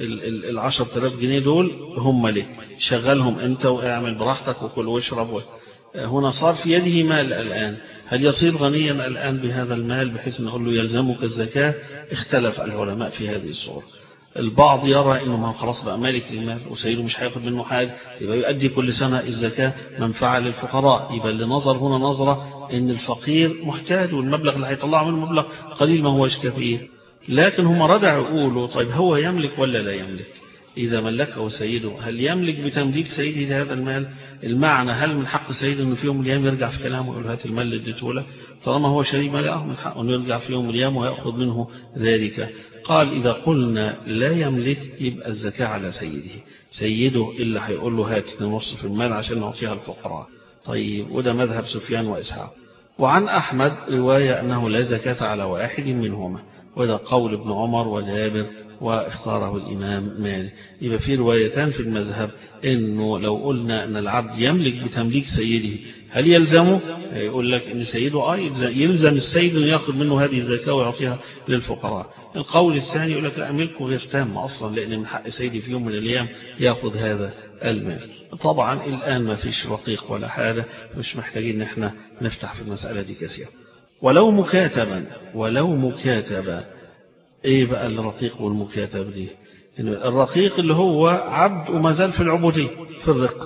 العشر تلاف جنيه دول هم لك شغلهم أنت واعمل براحتك وكل واشرب هنا صار في يده مال الآن هل يصير غنيا الآن بهذا المال بحيث نقول له يلزمك الزكاة اختلف العلماء في هذه الصورة البعض يرى انه ما خلاص بقى مالك للمال وسيده مش هياخد منه حاجة يبقى يؤدي كل سنة الزكاة منفعة للفقراء يبقى اللي نظر هنا نظرة ان الفقير محتاج والمبلغ اللي هيطلعه منه مبلغ قليل ما هوش كثير لكن هم ردعوا يقولوا طيب هو يملك ولا لا يملك إذا ملكه سيده هل يملك بتمليك سيده هذا المال المعنى هل من حق سيده أنه في يوم من الأيام يرجع في كلامه ويقول هات المال اللي اديته لك طالما هو شريك مال من حقه أنه يرجع في يوم من الأيام ويأخذ منه ذلك قال إذا قلنا لا يملك يبقى الزكاة على سيده سيده اللي هيقول له هات نصف المال عشان نعطيها الفقراء طيب وده مذهب سفيان وإسحاق وعن أحمد رواية أنه لا زكاة على واحد منهما وده قول ابن عمر وجابر واختاره الإمام مالك يبقى في روايتان في المذهب إنه لو قلنا أن العبد يملك بتمليك سيده هل يلزمه يقول لك أن سيده آه يلزم السيد أن يأخذ منه هذه الزكاة ويعطيها للفقراء القول الثاني يقول لك لا ملكه غير تام أصلا لأن من حق سيدي في يوم من الأيام يأخذ هذا المال طبعا الآن ما فيش رقيق ولا حاجة مش محتاجين ان احنا نفتح في المسألة دي كثيرا ولو مكاتبا ولو مكاتبا ايه بقى الرقيق والمكاتب دي الرقيق اللي هو عبد وما زال في العبودية في الرق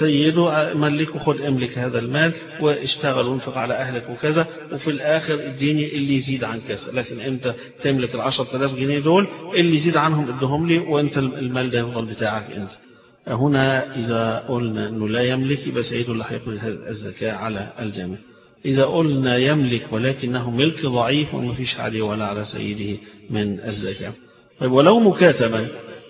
سيده ملك وخد املك هذا المال واشتغل وانفق على أهلك وكذا وفي الآخر اديني اللي يزيد عن كذا لكن انت تملك العشر تلاف جنيه دول اللي يزيد عنهم ادهم لي وانت المال ده يفضل بتاعك انت هنا إذا قلنا أنه لا يملك يبقى سيده اللي هيقول الزكاة على الجامع إذا قلنا يملك ولكنه ملك ضعيف وما فيش عليه ولا على سيده من الزكاة طيب ولو مكاتبا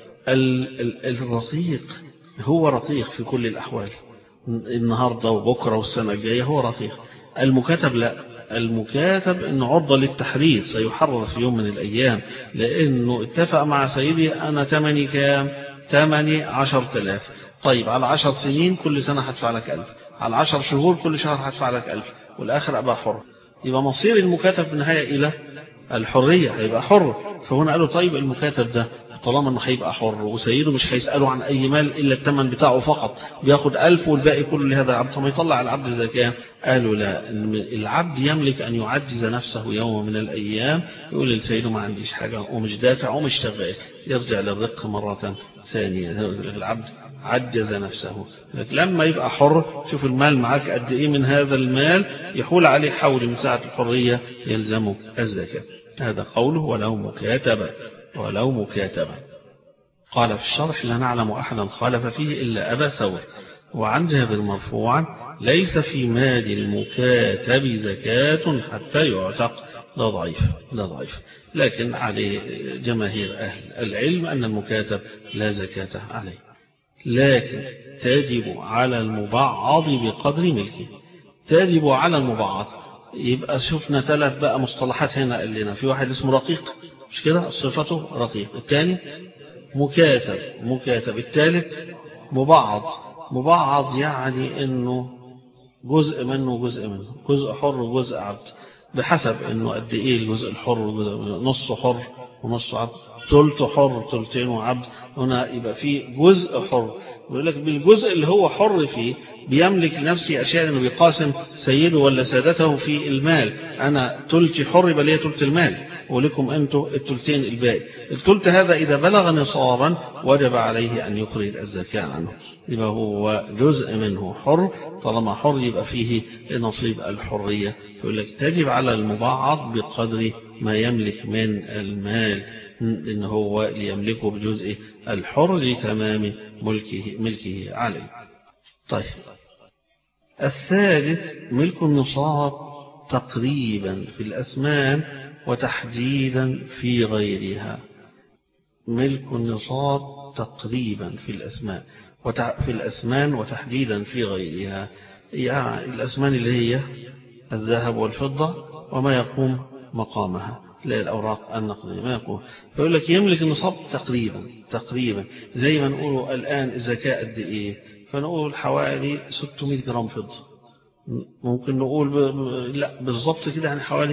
الرقيق هو رقيق في كل الأحوال النهاردة وبكرة والسنة الجاية هو رقيق المكاتب لا المكاتب انه عرضة للتحرير سيحرر في يوم من الأيام لأنه اتفق مع سيدي أنا تمني كام تمني عشر تلاف طيب على عشر سنين كل سنة هدفع لك ألف على عشر شهور كل شهر هدفع لك ألف والآخر أبقى حر يبقى مصير المكاتب في النهاية إلى الحرية هيبقى حر فهنا قالوا طيب المكاتب ده طالما انه هيبقى حر وسيده مش هيسأله عن أي مال إلا الثمن بتاعه فقط بياخد ألف والباقي كله لهذا العبد ثم يطلع العبد زكاة قالوا لا العبد يملك أن يعجز نفسه يوم من الأيام يقول لسيده ما عنديش حاجة ومش دافع ومش شغال يرجع للرق مرة ثانية العبد عجز نفسه لكن لما يبقى حر شوف المال معاك قد إيه من هذا المال يحول عليه حول من ساعة الحرية يلزمه الزكاة هذا قوله ولو مكاتبة ولو مكاتبة قال في الشرح لا نعلم أحدا خالف فيه إلا أبا ثور وعن جابر مرفوعا ليس في مال المكاتب زكاة حتى يعتق لا ضعيف لا ضعيف لكن عليه جماهير أهل العلم أن المكاتب لا زكاة عليه لكن تجب على المبعض بقدر ملكه تجب على المبعض يبقى شفنا ثلاث بقى مصطلحات هنا قال لنا في واحد اسمه رقيق مش كده صفته رقيق الثاني مكاتب مكاتب الثالث مبعض مبعض يعني انه جزء منه جزء منه جزء حر وجزء عبد بحسب انه قد ايه الجزء الحر وجزء نصه حر ونصه عبد ثلثه حر ثلثين وعبد هنا يبقى في جزء حر يقول لك بالجزء اللي هو حر فيه بيملك لنفسه أشياء أنه بيقاسم سيده ولا سادته في المال أنا تلتي حر يبقى ليا تلت المال ولكم أنتم التلتين الباقي التلت هذا إذا بلغ نصابا وجب عليه أن يخرج الزكاة عنه يبقى هو جزء منه حر طالما حر يبقى فيه نصيب الحرية فيقول لك تجب على المبعض بقدر ما يملك من المال إن هو ليملكه بجزء الحر لتمام ملكه, ملكه عليه طيب الثالث ملك النصاب تقريبا في الأسمان وتحديدا في غيرها ملك النصاب تقريبا في الأسمان في الأسمان وتحديدا في غيرها يعني الأسمان اللي هي الذهب والفضة وما يقوم مقامها لا الأوراق النقدية ما يقوم فيقول لك يملك النصاب تقريبا تقريبا زي ما نقوله الآن الزكاة قد إيه فنقول حوالي 600 جرام فضة ممكن نقول ب... لا بالضبط كده يعني حوالي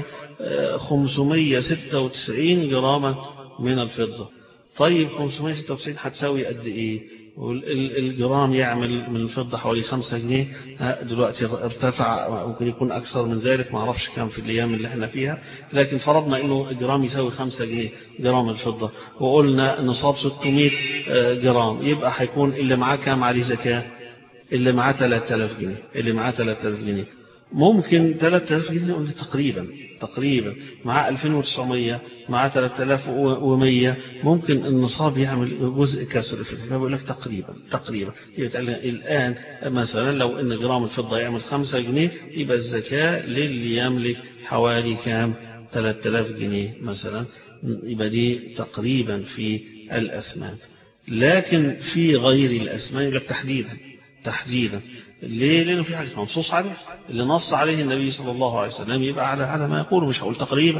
596 جراما من الفضة طيب 596 هتساوي قد ايه الجرام يعمل من الفضة حوالي 5 جنيه دلوقتي ارتفع ممكن يكون أكثر من ذلك ما اعرفش كام في الأيام اللي احنا فيها لكن فرضنا أنه الجرام يساوي 5 جنيه جرام الفضة وقلنا نصاب 600 جرام يبقى هيكون اللي معاه كام عليه زكاة اللي معاه 3000 جنيه اللي معاه 3000 جنيه ممكن 3000 جنيه نقول تقريبا تقريبا مع 2900 مع 3100 ممكن النصاب يعمل جزء كسر في الحساب بقول لك تقريبا تقريبا يبقى الآن مثلا لو ان جرام الفضة يعمل 5 جنيه يبقى الزكاة للي يملك حوالي كام 3000 جنيه مثلا يبقى دي تقريبا في الأسمان لكن في غير الأسمان يقول لك تحديدا تحديدا ليه لأنه في حاجة منصوص عليه اللي نص عليه النبي صلى الله عليه وسلم يبقى على على ما يقول مش هقول تقريبا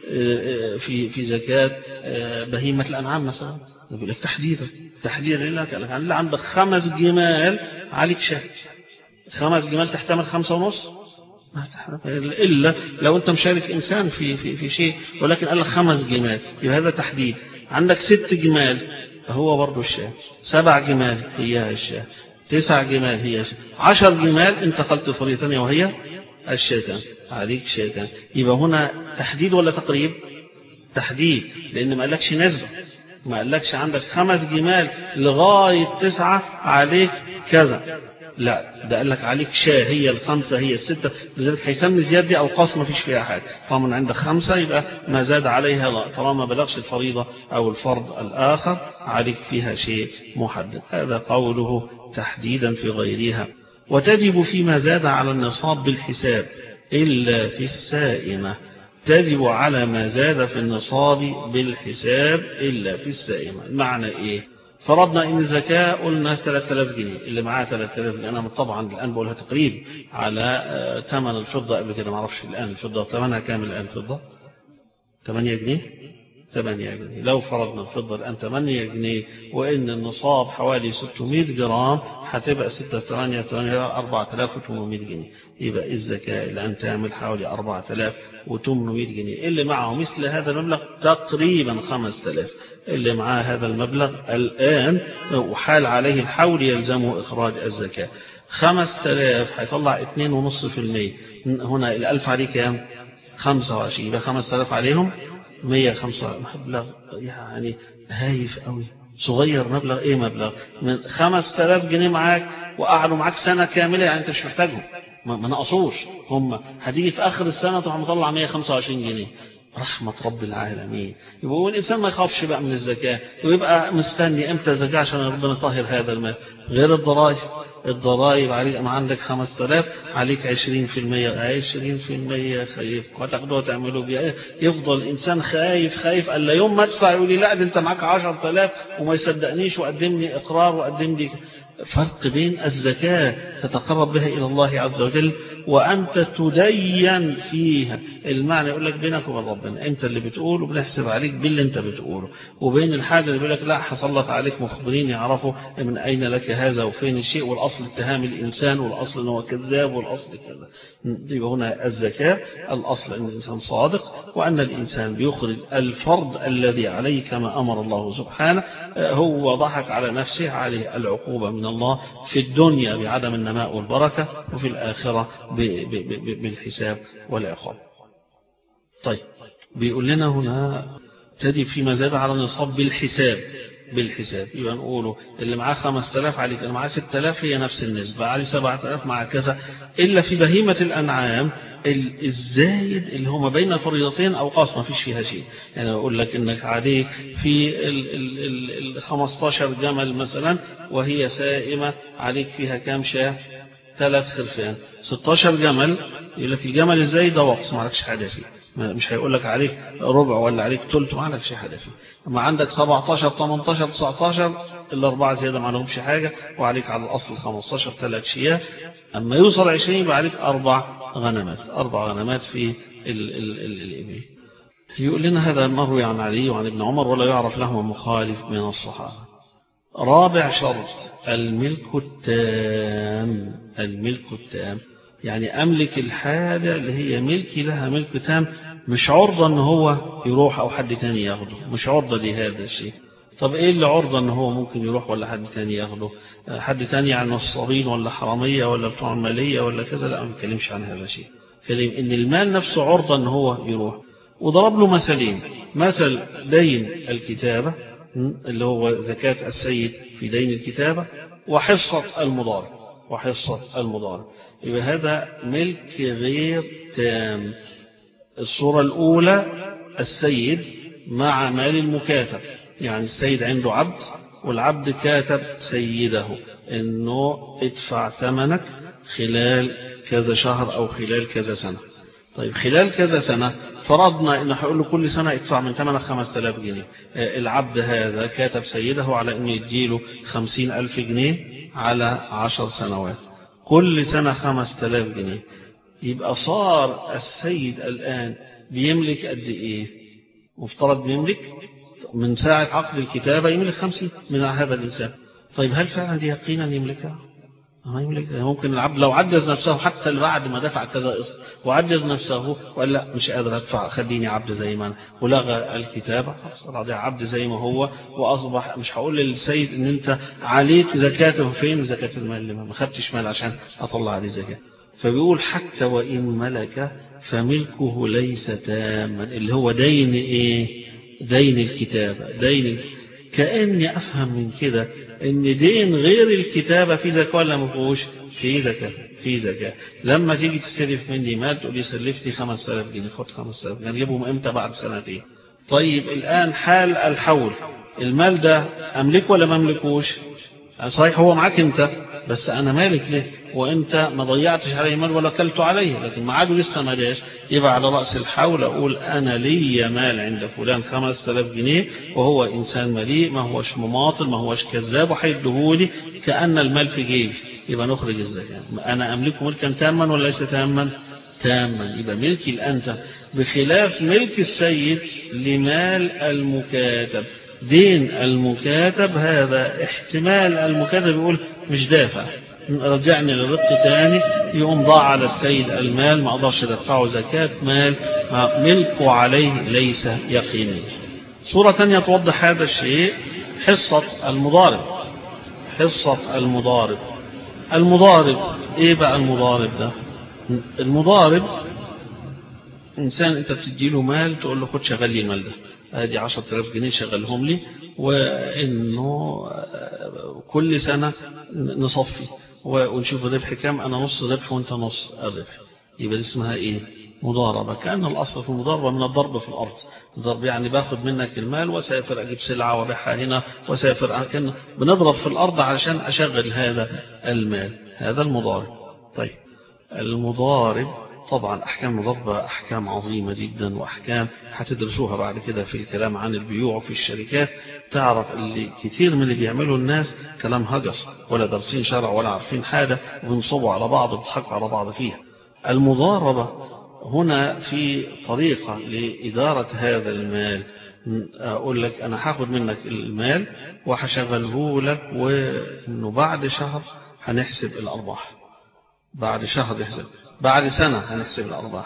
في في زكاة بهيمة الأنعام مثلا يقول لك تحديدا تحديدا لك قال لك اللي عندك خمس جمال عليك شهر خمس جمال تحتمل خمسة ونص إلا لو أنت مشارك إنسان في في في شيء ولكن قال لك خمس جمال يبقى هذا تحديد عندك ست جمال هو برضه الشاه سبع جمال هي الشاه تسع جمال هي عشر جمال انتقلت فرية ثانية وهي الشيطان عليك شيطان يبقى هنا تحديد ولا تقريب تحديد لأن ما قالكش نسبة ما قالكش عندك خمس جمال لغاية تسعة عليك كذا لا ده قال لك عليك شاة هي الخمسة هي الستة لذلك هيسمي زيادة دي أوقاص ما فيش فيها حاجة طالما عندك خمسة يبقى ما زاد عليها لا طالما بلغش الفريضة أو الفرض الآخر عليك فيها شيء محدد هذا قوله تحديدا في غيرها وتجب فيما زاد على النصاب بالحساب إلا في السائمة تجب على ما زاد في النصاب بالحساب إلا في السائمة المعنى إيه فرضنا ان الزكاة قلنا 3000 جنيه اللي معاه 3000 جنيه انا طبعا الان بقولها تقريب على ثمن الفضة قبل كده ما اعرفش الان الفضة ثمنها كام الان الفضة 8 جنيه 8 جنيه لو فرضنا الفضة الآن 8 جنيه وإن النصاب حوالي 600 جرام هتبقى 6 8 8 4800 جنيه يبقى الزكاة الآن تعمل حوالي 4800 جنيه اللي معه مثل هذا المبلغ تقريبا 5000 اللي معاه هذا المبلغ الآن وحال عليه الحول يلزمه إخراج الزكاة 5000 هيطلع 2.5% هنا الألف عليه كام 25 يبقى 5000 عليهم 105 مبلغ يعني هايف قوي صغير مبلغ ايه مبلغ من 5000 جنيه معاك وقعدوا معاك سنة كاملة يعني انت مش محتاجهم ما نقصوش هم هتيجي في اخر السنة تروح مطلع 125 جنيه رحمة رب العالمين يبقى الإنسان ما يخافش بقى من الزكاة ويبقى مستني امتى الزكاة عشان ربنا يطهر هذا المال غير الضرائب الضرائب عليك ما عندك 5000 عليك 20% 20% خايف وتاخدوها تعملوا بيها يفضل الإنسان خايف خايف ألا يوم ما ادفع يقول لي لا ده أنت معاك 10000 وما يصدقنيش وقدم لي إقرار وقدم لي فرق بين الزكاة تتقرب بها إلى الله عز وجل وأنت تدين فيها المعنى يقول لك بينك وبين ربنا أنت اللي بتقول وبنحسب عليك باللي أنت بتقوله وبين الحاجة اللي بيقول لك لا حصلت عليك مخبرين يعرفوا من أين لك هذا وفين الشيء والأصل اتهام الإنسان والأصل أنه كذاب والأصل كذا يبقى هنا الزكاة الأصل أن الإنسان صادق وأن الإنسان بيخرج الفرض الذي عليه كما أمر الله سبحانه هو ضحك على نفسه عليه العقوبة من الله في الدنيا بعدم النماء والبركة وفي الآخرة بالحساب والعقاب طيب بيقول لنا هنا تجب فيما زاد على النصاب بالحساب بالحساب يبقى نقوله اللي معاه 5000 عليك اللي معاه 6000 هي نفس النسبة عليه 7000 مع كذا إلا في بهيمة الأنعام الزايد اللي هو ما بين فريضتين أو قاص ما فيش فيها شيء يعني أقول لك إنك عليك في ال 15 جمل مثلا وهي سائمة عليك فيها كام شاه ثلاث خرفان 16 جمل يقول لك الجمل الزايد ده وقص ما عليكش حاجة فيه مش هيقول لك عليك ربع ولا عليك ثلث ما عليكش حاجة فيه اما عندك 17 18 19 الأربعة زيادة ما لهمش حاجة وعليك على الأصل 15 ثلاث شياه أما يوصل 20 يبقى عليك أربع غنمات أربع غنمات في الإبل يقول لنا هذا مروي عن علي وعن ابن عمر ولا يعرف لهما مخالف من الصحابة رابع شرط الملك التام الملك التام يعني أملك الحاجة اللي هي ملكي لها ملك تام مش عرضة ان هو يروح او حد تاني ياخده مش عرضة لهذا الشيء طب ايه اللي عرضة ان هو ممكن يروح ولا حد تاني ياخده حد تاني عن نصابين ولا حرامية ولا بتوع المالية ولا كذا لا ما نتكلمش عن هذا الشيء كلم ان المال نفسه عرضة ان هو يروح وضرب له مثلين مثل دين الكتابة اللي هو زكاة السيد في دين الكتابة وحصة المضارب وحصة المضارب يبقى هذا ملك غير تام الصورة الأولى السيد مع مال المكاتب يعني السيد عنده عبد والعبد كاتب سيده انه ادفع ثمنك خلال كذا شهر او خلال كذا سنة طيب خلال كذا سنة فرضنا انه هيقول له كل سنة ادفع من ثمنك 5000 جنيه العبد هذا كاتب سيده على انه يديله 50000 جنيه على 10 سنوات كل سنة 5000 جنيه يبقى صار السيد الآن بيملك قد إيه مفترض بيملك من ساعة عقد الكتابة يملك خمسين من هذا الإنسان طيب هل فعلا دي يقينا يملكها ما يملك ممكن العبد لو عجز نفسه حتى اللي بعد ما دفع كذا قسط وعجز نفسه وقال لا مش قادر ادفع خليني عبد زي ما انا ولغى الكتابه خلاص راضي عبد زي ما هو واصبح مش هقول للسيد ان انت عليك زكاه فين زكاه المال اللي ما خدتش مال عشان اطلع عليه زكاه فبيقول حتى وان ملك فملكه ليس تاما اللي هو دين ايه دين الكتابه دين كاني افهم من كده ان دين غير الكتابة في زكاة ولا ما فيهوش في زكاة في زكاة لما تيجي تستلف مني مال تقول لي سلفتني 5000 جنيه خد 5000 جنيه نجيبهم امتى بعد سنتين طيب الآن حال الحول المال ده أملكه ولا ما أملكوش صحيح هو معاك أنت بس أنا مالك ليه وأنت ما ضيعتش عليه مال ولا كلته عليه لكن معاده لسه ما جاش يبقى على رأس الحول أقول أنا لي مال عند فلان 5000 جنيه وهو إنسان مليء ما هوش مماطل ما هوش كذاب وهيديهولي كأن المال في جيبي يبقى نخرج الزكاة أنا أملكه ملكا تاما ولا ليس تاما تاما يبقى ملكي الأنت بخلاف ملك السيد لمال المكاتب دين المكاتب هذا احتمال المكاتب يقول مش دافع رجعني للرق تاني يقوم ضاع على السيد المال ما اقدرش ادفعه زكاة مال ملكه عليه ليس يقيني صورة ثانية توضح هذا الشيء حصة المضارب حصة المضارب المضارب ايه بقى المضارب ده المضارب انسان انت بتديله مال تقول له خد شغل لي المال ده ادي 10000 جنيه شغلهم لي وانه كل سنة نصفي ونشوف الربح كام انا نص ربح وانت نص الربح يبقى دي اسمها ايه مضاربة كأن الأصل في المضاربة من الضرب في الأرض الضرب يعني باخد منك المال وسافر أجيب سلعة وبيعها هنا وسافر كأن بنضرب في الأرض عشان أشغل هذا المال هذا المضارب طيب المضارب طبعا أحكام المضاربة أحكام عظيمة جدا وأحكام هتدرسوها بعد كده في الكلام عن البيوع في الشركات تعرف اللي كتير من اللي بيعملوا الناس كلام هجس ولا دارسين شرع ولا عارفين حاجة وبينصبوا على بعض وبيضحكوا على بعض فيها المضاربة هنا في طريقة لإدارة هذا المال أقول لك أنا هاخد منك المال وهشغله لك وإنه بعد شهر هنحسب الأرباح بعد شهر نحسب بعد سنة هنحسب الأرباح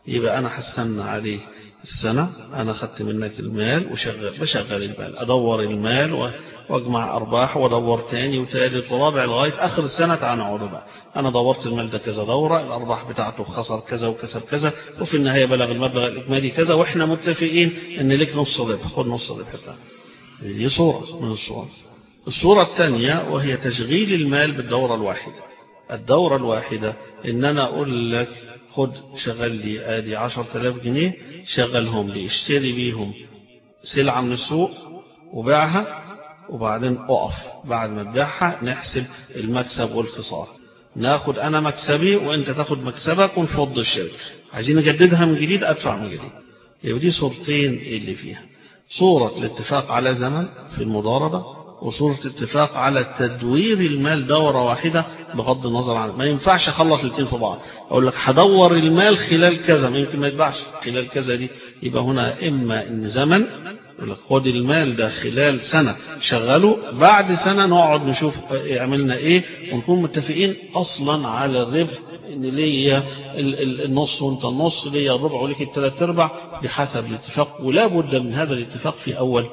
يبقى أنا حسن عليه السنة أنا خدت منك المال وشغل بشغل المال أدور المال واجمع أرباح وادور تاني وتالت ورابع لغاية آخر السنة تعالى نقعد بقى أنا دورت المال ده كذا دورة الأرباح بتاعته خسر كذا وكسب كذا وفي النهاية بلغ المبلغ الإجمالي كذا وإحنا متفقين إن لك نص ربح خد نص الربح بتاعك دي صورة من الصور الصورة الثانية وهي تشغيل المال بالدورة الواحدة الدورة الواحدة إن أنا أقول لك خد شغل لي آدي عشر تلاف جنيه شغلهم لي اشتري بيهم سلعة من السوق وبيعها وبعدين أقف بعد ما تبيعها نحسب المكسب والخسارة ناخد أنا مكسبي وأنت تاخد مكسبك ونفض الشركة عايزين نجددها من جديد أدفع من جديد يبقى دي صورتين اللي فيها صورة الاتفاق على زمن في المضاربة وصورة اتفاق على تدوير المال دورة واحدة بغض النظر عن ما ينفعش اخلص الاثنين في بعض اقول لك هدور المال خلال كذا ما يمكن ما يتباعش خلال كذا دي يبقى هنا اما ان زمن يقول لك خد المال ده خلال سنة شغله بعد سنة نقعد نشوف عملنا ايه ونكون متفقين اصلا على الربح ان ليا النص وانت النص ليا الربع وليك الثلاث ارباع بحسب الاتفاق ولا بد من هذا الاتفاق في اول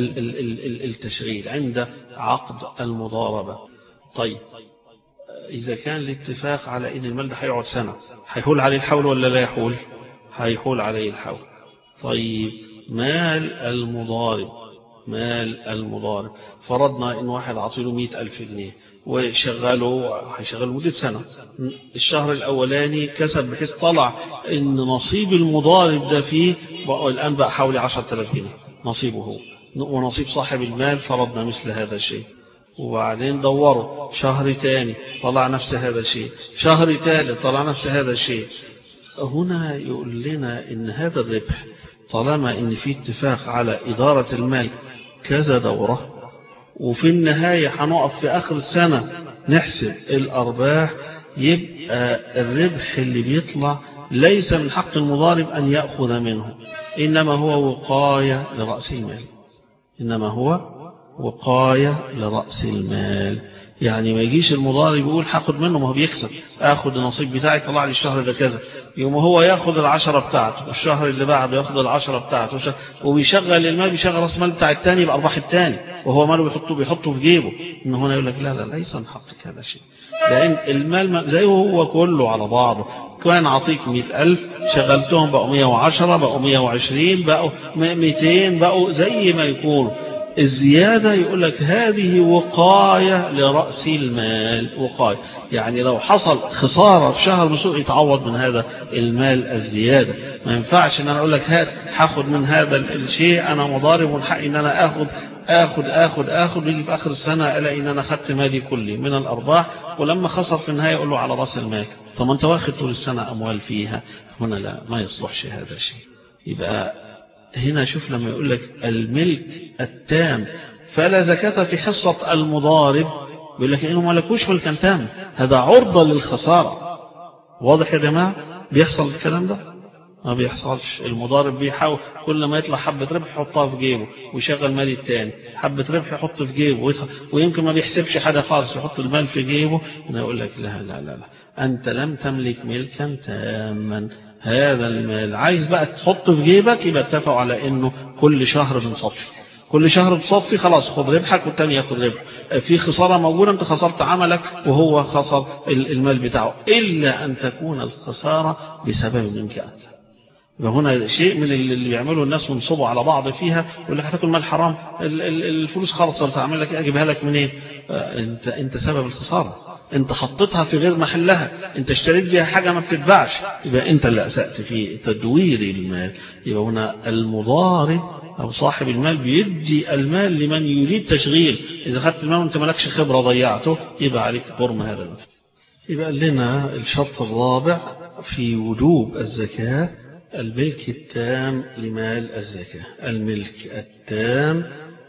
التشغيل عند عقد المضاربة طيب إذا كان الاتفاق على إن المال ده هيقعد سنة هيحول عليه الحول ولا لا يحول هيحول عليه الحول طيب مال المضارب مال المضارب فرضنا إن واحد عطيله مئة ألف جنيه وشغله هيشغله مدة سنة الشهر الأولاني كسب بحيث طلع إن نصيب المضارب ده فيه بقى الآن بقى حوالي عشرة آلاف جنيه نصيبه هو ونصيب صاحب المال فرضنا مثل هذا الشيء وبعدين دوروا شهر تاني طلع نفس هذا الشيء شهر ثالث طلع نفس هذا الشيء هنا يقول لنا ان هذا الربح طالما ان في اتفاق على إدارة المال كذا دورة وفي النهاية هنقف في آخر السنة نحسب الأرباح يبقى الربح اللي بيطلع ليس من حق المضارب أن يأخذ منه إنما هو وقاية لرأس المال إنما هو وقاية لرأس المال يعني ما يجيش المضارب يقول هاخد منه ما هو بيكسب اخد النصيب بتاعي طلع لي الشهر ده كذا يوم هو ياخد العشرة بتاعته والشهر اللي بعده ياخد العشرة بتاعته وبيشغل المال بيشغل راس المال بتاع الثاني بأرباح الثاني وهو ماله بيحطه بيحطه في جيبه ان هنا يقول لك لا لا ليس من حقك هذا الشيء لأن المال زي هو كله على بعضه كان عطيك مئة ألف شغلتهم بقوا مئة وعشرة بقوا مئة وعشرين بقوا مئتين بقوا زي ما يكونوا الزيادة يقول لك هذه وقاية لرأس المال وقاية يعني لو حصل خسارة في شهر مسوء يتعوض من هذا المال الزيادة ما ينفعش ان انا اقول لك هات هاخد من هذا الشيء انا مضارب من حقي ان انا اخد اخد اخد اخد ويجي في اخر السنة الاقي ان انا خدت مالي كلي من الارباح ولما خسر في النهاية اقول له على راس المال طب ما انت واخد طول السنة اموال فيها هنا لا ما يصلحش هذا الشيء يبقى هنا شوف لما يقول لك الملك التام فلا زكاة في حصة المضارب يقول لك إنه ملكوش ملكا تام هذا عرضة للخسارة واضح يا جماعة بيحصل الكلام ده ما بيحصلش المضارب بيحاول كل ما يطلع حبة ربح يحطها في جيبه ويشغل مال التاني حبة ربح يحط في جيبه ويمكن ما بيحسبش حاجة خالص يحط المال في جيبه يقول لك لا لا لا لا أنت لم تملك ملكا تاما هذا المال عايز بقى تحط في جيبك يبقى اتفقوا على انه كل شهر بنصفي كل شهر بتصفي خلاص خد ربحك والتاني ياخد ربح في خسارة موجودة انت خسرت عملك وهو خسر المال بتاعه إلا أن تكون الخسارة بسبب منك أنت هنا شيء من اللي بيعمله الناس ونصبوا على بعض فيها يقول لك هتاكل مال حرام الفلوس خلصت تعمل لك اجيبها لك منين انت انت سبب الخساره انت حطيتها في غير محلها انت اشتريت بيها حاجه ما بتتباعش يبقى انت اللي اسات في تدوير المال يبقى هنا المضارب او صاحب المال بيدي المال لمن يريد تشغيل اذا خدت المال وانت مالكش خبره ضيعته يبقى عليك غرم هذا المال يبقى لنا الشرط الرابع في وجوب الزكاه الملك التام لمال الزكاة الملك التام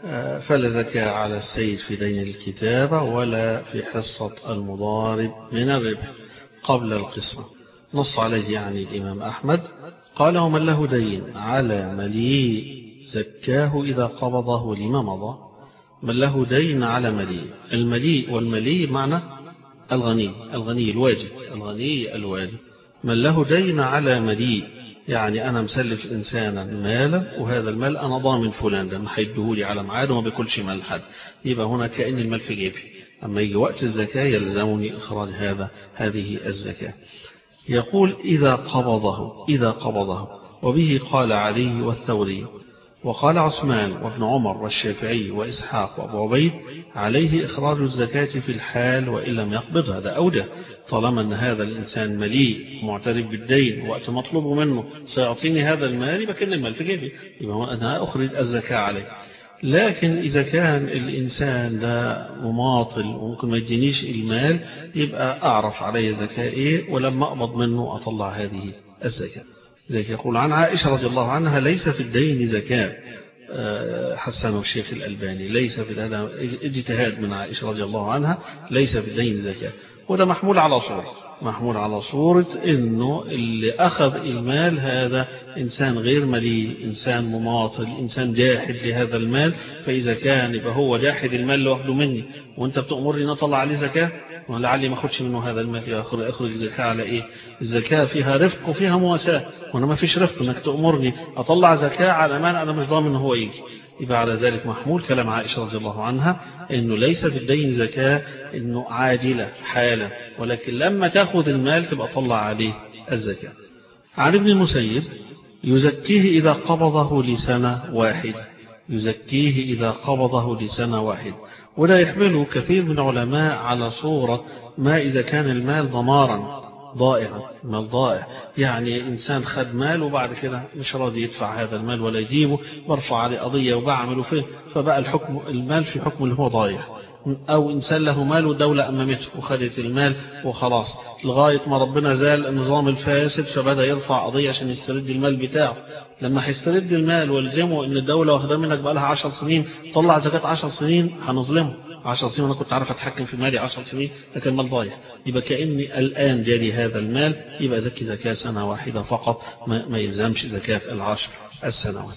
فلا زكاة على السيد في دين الكتابة ولا في حصة المضارب من الربح قبل القسمة نص عليه يعني الإمام أحمد قال ومن له دين على مليء زكاه إذا قبضه لما مضى من له دين على مليء المليء والمليء معنى الغني الغني الواجد الغني الواجد من له دين على مليء يعني أنا مسلف إنسانا مالا وهذا المال أنا ضامن فلان لأنه هيديهولي على ميعاد وما بياكلش مال حد يبقى هنا كأن المال في جيبي أما يجي وقت الزكاة يلزمني إخراج هذا هذه الزكاة يقول إذا قبضه إذا قبضه وبه قال علي والثوري وقال عثمان وابن عمر والشافعي وإسحاق وأبو عبيد عليه إخراج الزكاة في الحال وإن لم يقبض هذا أوجه طالما أن هذا الإنسان مليء معترف بالدين وقت مطلوب منه سيعطيني هذا المال يبقى كان المال في جيبي يبقى أنا أخرج الزكاة عليه لكن إذا كان الإنسان ده مماطل وممكن ما يدينيش المال يبقى أعرف عليه زكاة إيه ولما أقبض منه أطلع هذه الزكاة ذلك يقول عن عائشة رضي الله عنها ليس في الدين زكاة حسنه الشيخ الألباني ليس في هذا اجتهاد من عائشة رضي الله عنها ليس في الدين زكاة وده محمول على صورة محمول على صورة انه اللي اخذ المال هذا انسان غير مليء انسان مماطل انسان جاحد لهذا المال فاذا كان يبقى هو جاحد المال اللي واخده مني وانت بتأمرني نطلع عليه زكاة ولعلي ما اخدش منه هذا المال اخرج اخرج زكاة على ايه الزكاة فيها رفق وفيها مواساة وانا ما فيش رفق انك تأمرني اطلع زكاة على مال انا مش ضامن هو يجي يبقى على ذلك محمول كلام عائشة رضي الله عنها انه ليس في الدين زكاة انه عاجلة حالة ولكن لما تاخذ المال تبقى طلع عليه الزكاة عن ابن المسيب يزكيه إذا قبضه لسنة واحد يزكيه إذا قبضه لسنة واحد ولا يحمله كثير من العلماء على صورة ما إذا كان المال ضمارا ضائعا مال ضائع يعني إنسان خد مال وبعد كده مش راضي يدفع هذا المال ولا يجيبه وارفع عليه قضية وبعمله فيه فبقى الحكم المال في حكم اللي هو ضايع أو إنسان له مال ودولة أمامته وخدت المال وخلاص لغاية ما ربنا زال النظام الفاسد فبدأ يرفع قضية عشان يسترد المال بتاعه لما هيسترد المال والزمه ان الدولة واخداه منك بقى لها 10 سنين طلع زكاة 10 سنين هنظلمه 10 سنين وانا كنت عارف اتحكم في مالي 10 سنين لكن مال ضايع يبقى كاني الان جالي هذا المال يبقى زكي زكاة سنة واحدة فقط ما, ما يلزمش زكاة العشر السنوات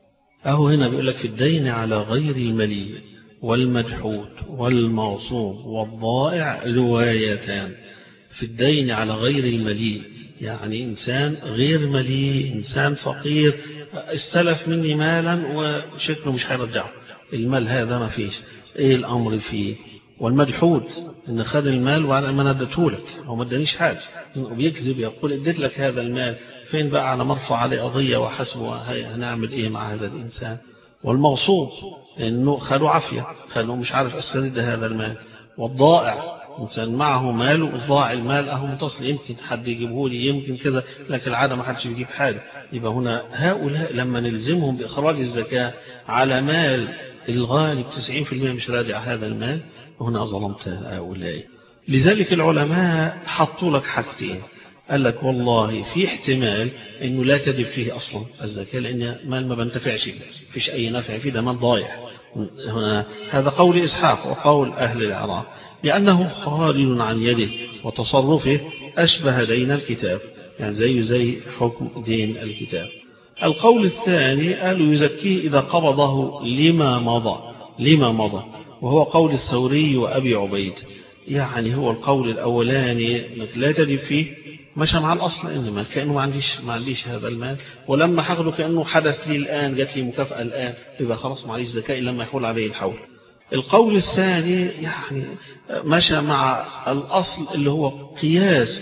اهو هنا بيقول لك في الدين على غير الملي والمجحود والموصوم والضائع روايتان في الدين على غير الملي يعني إنسان غير ملي إنسان فقير استلف مني مالا وشكله مش هيرجعه المال هذا ما فيش ايه الامر فيه والمجحود ان خد المال وعلى ما ندته لك هو ما ادانيش حاجه وبيكذب يقول اديت لك هذا المال فين بقى على مرفع عليه قضيه وحسبه هنعمل ايه مع هذا الانسان والمغصوب انه خدوا عافيه خلوه مش عارف استرد هذا المال والضائع إنسان معه مال وضاع المال أهو متصل يمكن حد يجيبه لي يمكن كذا لكن العادة ما حدش بيجيب حاجة يبقى هنا هؤلاء لما نلزمهم بإخراج الزكاة على مال الغالب 90% مش راجع هذا المال وهنا ظلمت هؤلاء لذلك العلماء حطوا لك حاجتين قال لك والله في احتمال انه لا تجب فيه اصلا الزكاه لان مال ما بنتفعش فيه فيش اي نفع فيه ده مال ضايع هنا هذا قول اسحاق وقول اهل العراق لانه خارج عن يده وتصرفه اشبه دين الكتاب يعني زي زي حكم دين الكتاب القول الثاني قالوا يزكيه إذا قبضه لما مضى لما مضى وهو قول الثوري وأبي عبيد يعني هو القول الأولاني لا تجب فيه مشى مع الأصل إنما كأنه ما عنديش ما عنديش هذا المال ولما حقده كأنه حدث لي الآن جات لي مكافأة الآن يبقى خلاص معليش زكاة لما يحول عليه الحول القول الثاني يعني مشى مع الأصل اللي هو قياس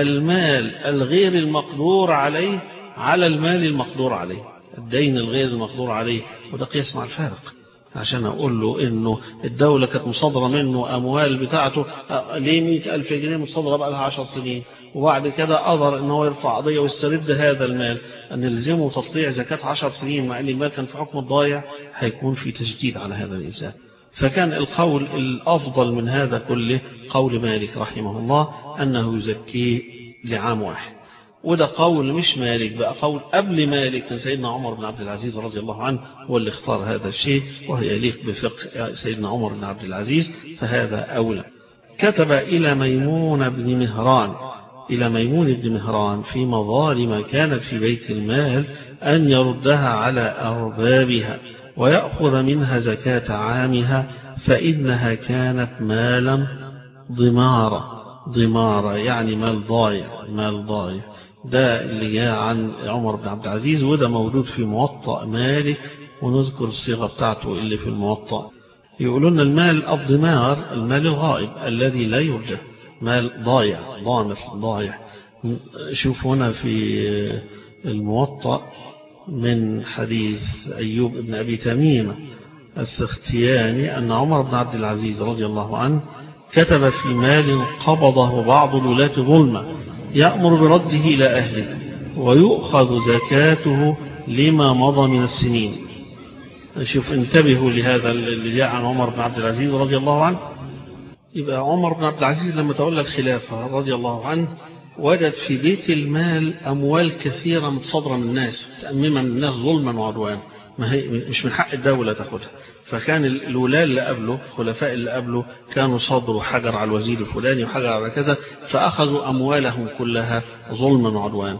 المال الغير المقدور عليه على المال المقدور عليه الدين الغير المقدور عليه وده قياس مع الفارق عشان أقول له إنه الدولة كانت مصادرة منه أموال بتاعته ليه مئة ألف جنيه مصادرة بقى لها عشر سنين وبعد كده قدر إن هو يرفع قضية ويسترد هذا المال أن نلزمه تطليع زكاة عشر سنين مع أن المال كان في حكم الضايع هيكون في تجديد على هذا الإنسان فكان القول الأفضل من هذا كله قول مالك رحمه الله أنه يزكيه لعام واحد وده قول مش مالك بقى قول قبل مالك كان سيدنا عمر بن عبد العزيز رضي الله عنه هو اللي اختار هذا الشيء وهي يليق بفقه سيدنا عمر بن عبد العزيز فهذا أولى كتب إلى ميمون بن مهران إلى ميمون بن مهران في مظالم كانت في بيت المال أن يردها على أربابها ويأخذ منها زكاة عامها فإنها كانت مالا ضمارا ضمارا يعني مال ضايع مال ضايع ده اللي جاء عن عمر بن عبد العزيز وده موجود في موطأ مالك ونذكر الصيغة بتاعته اللي في الموطأ يقولون المال الضمار المال الغائب الذي لا يرجى مال ضايع ضامر ضايع شوف هنا في الموطأ من حديث أيوب بن أبي تميم السختياني أن عمر بن عبد العزيز رضي الله عنه كتب في مال قبضه بعض الولاة ظلما يأمر برده إلى أهله ويؤخذ زكاته لما مضى من السنين شوف انتبهوا لهذا اللي جاء عن عمر بن عبد العزيز رضي الله عنه يبقى عمر بن عبد العزيز لما تولى الخلافة رضي الله عنه وجد في بيت المال أموال كثيرة متصدرة من الناس تأميما من الناس ظلما وعدوانا ما هي مش من حق الدولة تاخدها فكان الولاة اللي قبله الخلفاء اللي قبله كانوا صدروا حجر على الوزير الفلاني وحجر على كذا فأخذوا أموالهم كلها ظلما وعدوانا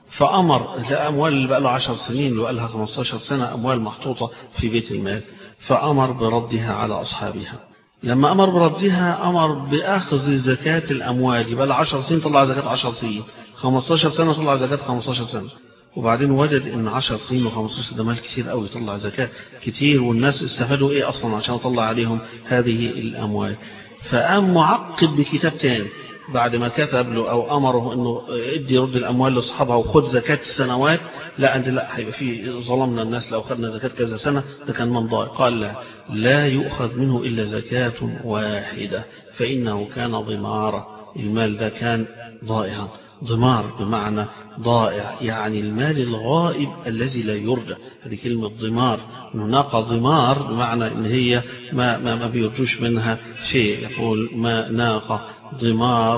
فأمر الأموال اللي بقى له 10 سنين اللي بقى لها 15 سنة أموال محطوطة في بيت المال فأمر بردها على أصحابها لما أمر بردها أمر بأخذ زكاة الأموال يبقى له 10 سنين طلع زكاة 10 سنين 15 سنة طلع زكاة 15 سنة وبعدين وجد ان 10 سنين و15 ده مال كتير قوي يطلع زكاة كتير والناس استفادوا ايه اصلا عشان يطلع عليهم هذه الاموال فقام معقب بكتاب تاني بعد ما كتب له او امره انه ادي رد الاموال لاصحابها وخد زكاة السنوات لا انت لا هيبقى في ظلمنا الناس لو خدنا زكاة كذا سنة ده كان من ضائع قال لا لا يؤخذ منه الا زكاة واحدة فانه كان ضمارا المال ده كان ضائعا ضمار بمعنى ضائع يعني المال الغائب الذي لا يرجى هذه كلمة ضمار هناك ضمار بمعنى ان هي ما, ما, ما بيرجوش منها شيء يقول ما ناقة ضمار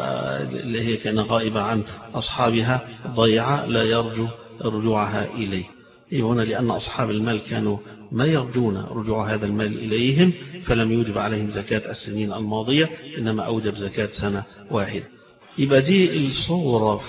واللي هي كان غائبة عن أصحابها ضيعة لا يرجو رجوعها إليه هنا لأن أصحاب المال كانوا ما يرجون رجوع هذا المال إليهم فلم يوجب عليهم زكاة السنين الماضية إنما أوجب زكاة سنة واحدة يبقى دي الصورة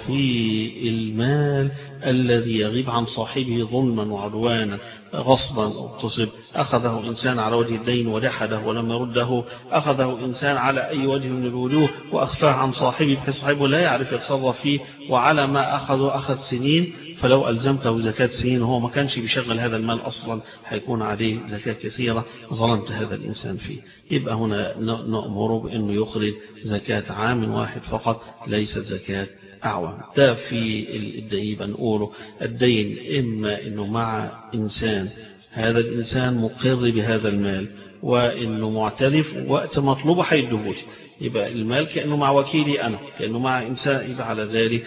في المال الذي يغيب عن صاحبه ظلما وعدوانا غصبا اغتصب أخذه إنسان على وجه الدين ودحده ولم يرده أخذه إنسان على أي وجه من الوجوه وأخفاه عن صاحبه بحيث صاحبه لا يعرف يتصرف فيه وعلى ما أخذه أخذ سنين فلو ألزمته زكاة سنين هو ما كانش بيشغل هذا المال أصلا هيكون عليه زكاة كثيرة ظلمت هذا الإنسان فيه يبقى هنا نأمره بأنه يخرج زكاة عام واحد فقط ليست زكاة أعوام ده في الدين بنقوله الدين إما أنه مع إنسان هذا الإنسان مقر بهذا المال وإنه معترف وقت مطلوبه هيدهولي يبقى المال كأنه مع وكيلي أنا كأنه مع إنسان إذا على ذلك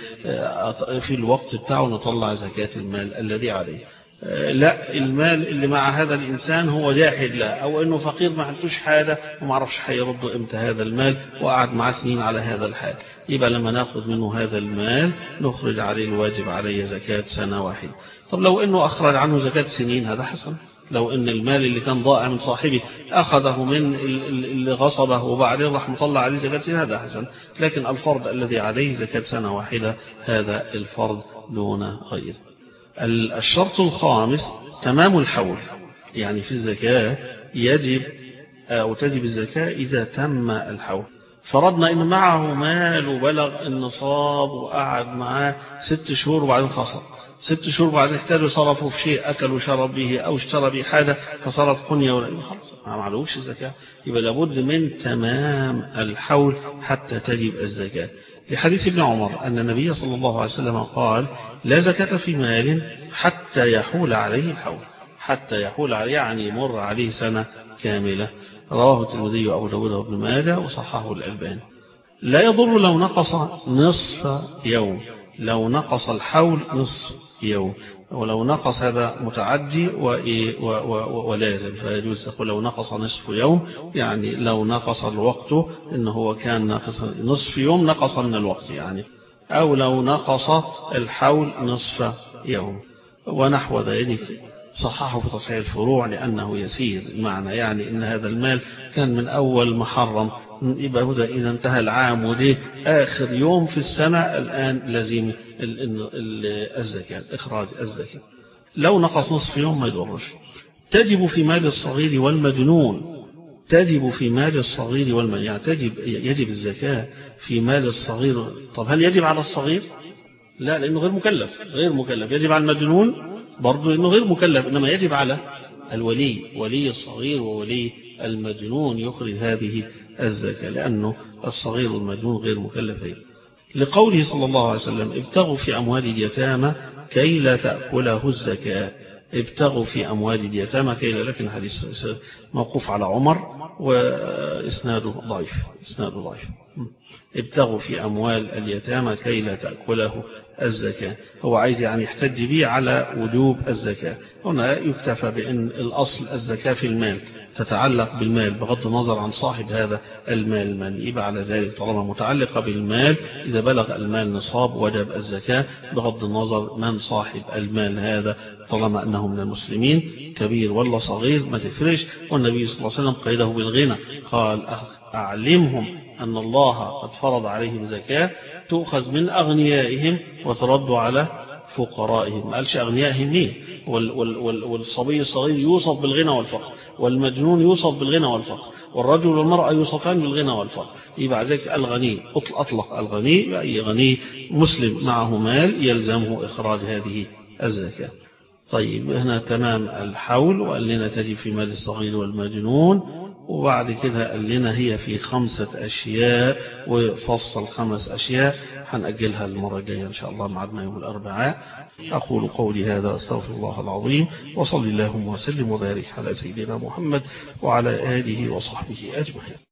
في الوقت بتاعه نطلع زكاة المال الذي عليه لا المال اللي مع هذا الإنسان هو جاحد له أو أنه فقير ما عندوش حاجة وما عرفش هيرده إمتى هذا المال وقعد معاه سنين على هذا الحال يبقى لما ناخذ منه هذا المال نخرج عليه الواجب عليه زكاة سنة واحدة طب لو أنه أخرج عنه زكاة سنين هذا حسن لو ان المال اللي كان ضائع من صاحبه أخذه من اللي غصبه وبعدين راح مطلع عليه زكاة سنة هذا حسن لكن الفرض الذي عليه زكاة سنة واحدة هذا الفرض دون غيره الشرط الخامس تمام الحول يعني في الزكاة يجب أو تجب الزكاة إذا تم الحول فرضنا إن معه مال وبلغ النصاب وقعد معاه ست شهور وبعدين خسر ست شهور بعد احتاجوا صرفوا في شيء أكل وشرب به أو اشترى به حاجة فصارت قنية ولا خلاص ما معلوش الزكاة يبقى لابد من تمام الحول حتى تجب الزكاة في حديث ابن عمر أن النبي صلى الله عليه وسلم قال لا زكاة في مال حتى يحول عليه الحول حتى يحول عليه يعني يمر عليه سنة كاملة رواه الترمذي وأبو داود وابن ماجه وصححه الألباني لا يضر لو نقص نصف يوم لو نقص الحول نصف يوم ولو نقص هذا متعدي ولازم فيجوز تقول لو نقص نصف يوم يعني لو نقص الوقت إن هو كان ناقص نصف يوم نقص من الوقت يعني أو لو نقص الحول نصف يوم ونحو ذلك صححه في تصحيح الفروع لأنه يسير معنى يعني إن هذا المال كان من أول محرم يبقى هذا إذا انتهى العام ودي آخر يوم في السنة الآن لازم الزكاة إخراج الزكاة لو نقص نصف يوم ما يضرش تجب في مال الصغير والمجنون تجب في مال الصغير والمجنون يعني تجب يجب الزكاة في مال الصغير طب هل يجب على الصغير لا لأنه غير مكلف غير مكلف يجب على المجنون برضه لأنه غير مكلف إنما يجب على الولي ولي الصغير وولي المجنون يخرج هذه الزكاة لأنه الصغير والمجنون غير مكلفين لقوله صلى الله عليه وسلم ابتغوا في أموال اليتامى كي لا تأكله الزكاة ابتغوا في أموال اليتامى كي لا لكن حديث موقوف على عمر وإسناده ضعيف إسناده ضعيف ابتغوا في أموال اليتامى كي لا تأكله الزكاة هو عايز يعني يحتج به على وجوب الزكاة هنا يكتفى بأن الأصل الزكاة في المال تتعلق بالمال بغض النظر عن صاحب هذا المال المال يبقى على ذلك طالما متعلقة بالمال إذا بلغ المال نصاب وجب الزكاة بغض النظر من صاحب المال هذا طالما أنه من المسلمين كبير ولا صغير ما تفرش والنبي صلى الله عليه وسلم قيده بالغنى قال أعلمهم أن الله قد فرض عليهم زكاة تؤخذ من أغنيائهم وترد على فقرائهم ما قالش أغنيائهم مين وال وال وال والصبي الصغير يوصف بالغنى والفقر والمجنون يوصف بالغنى والفقر والرجل والمرأة يوصفان بالغنى والفقر يبقى ذلك الغني أطلق الغني أي غني مسلم معه مال يلزمه إخراج هذه الزكاة طيب هنا تمام الحول وقال لنا تجب في مال الصغير والمجنون وبعد كده قال لنا هي في خمسة أشياء وفصل خمس أشياء هنأجلها المرة الجاية إن شاء الله معدنا يوم الأربعاء أقول قولي هذا أستغفر الله العظيم وصلي اللهم وسلم وبارك على سيدنا محمد وعلى آله وصحبه أجمعين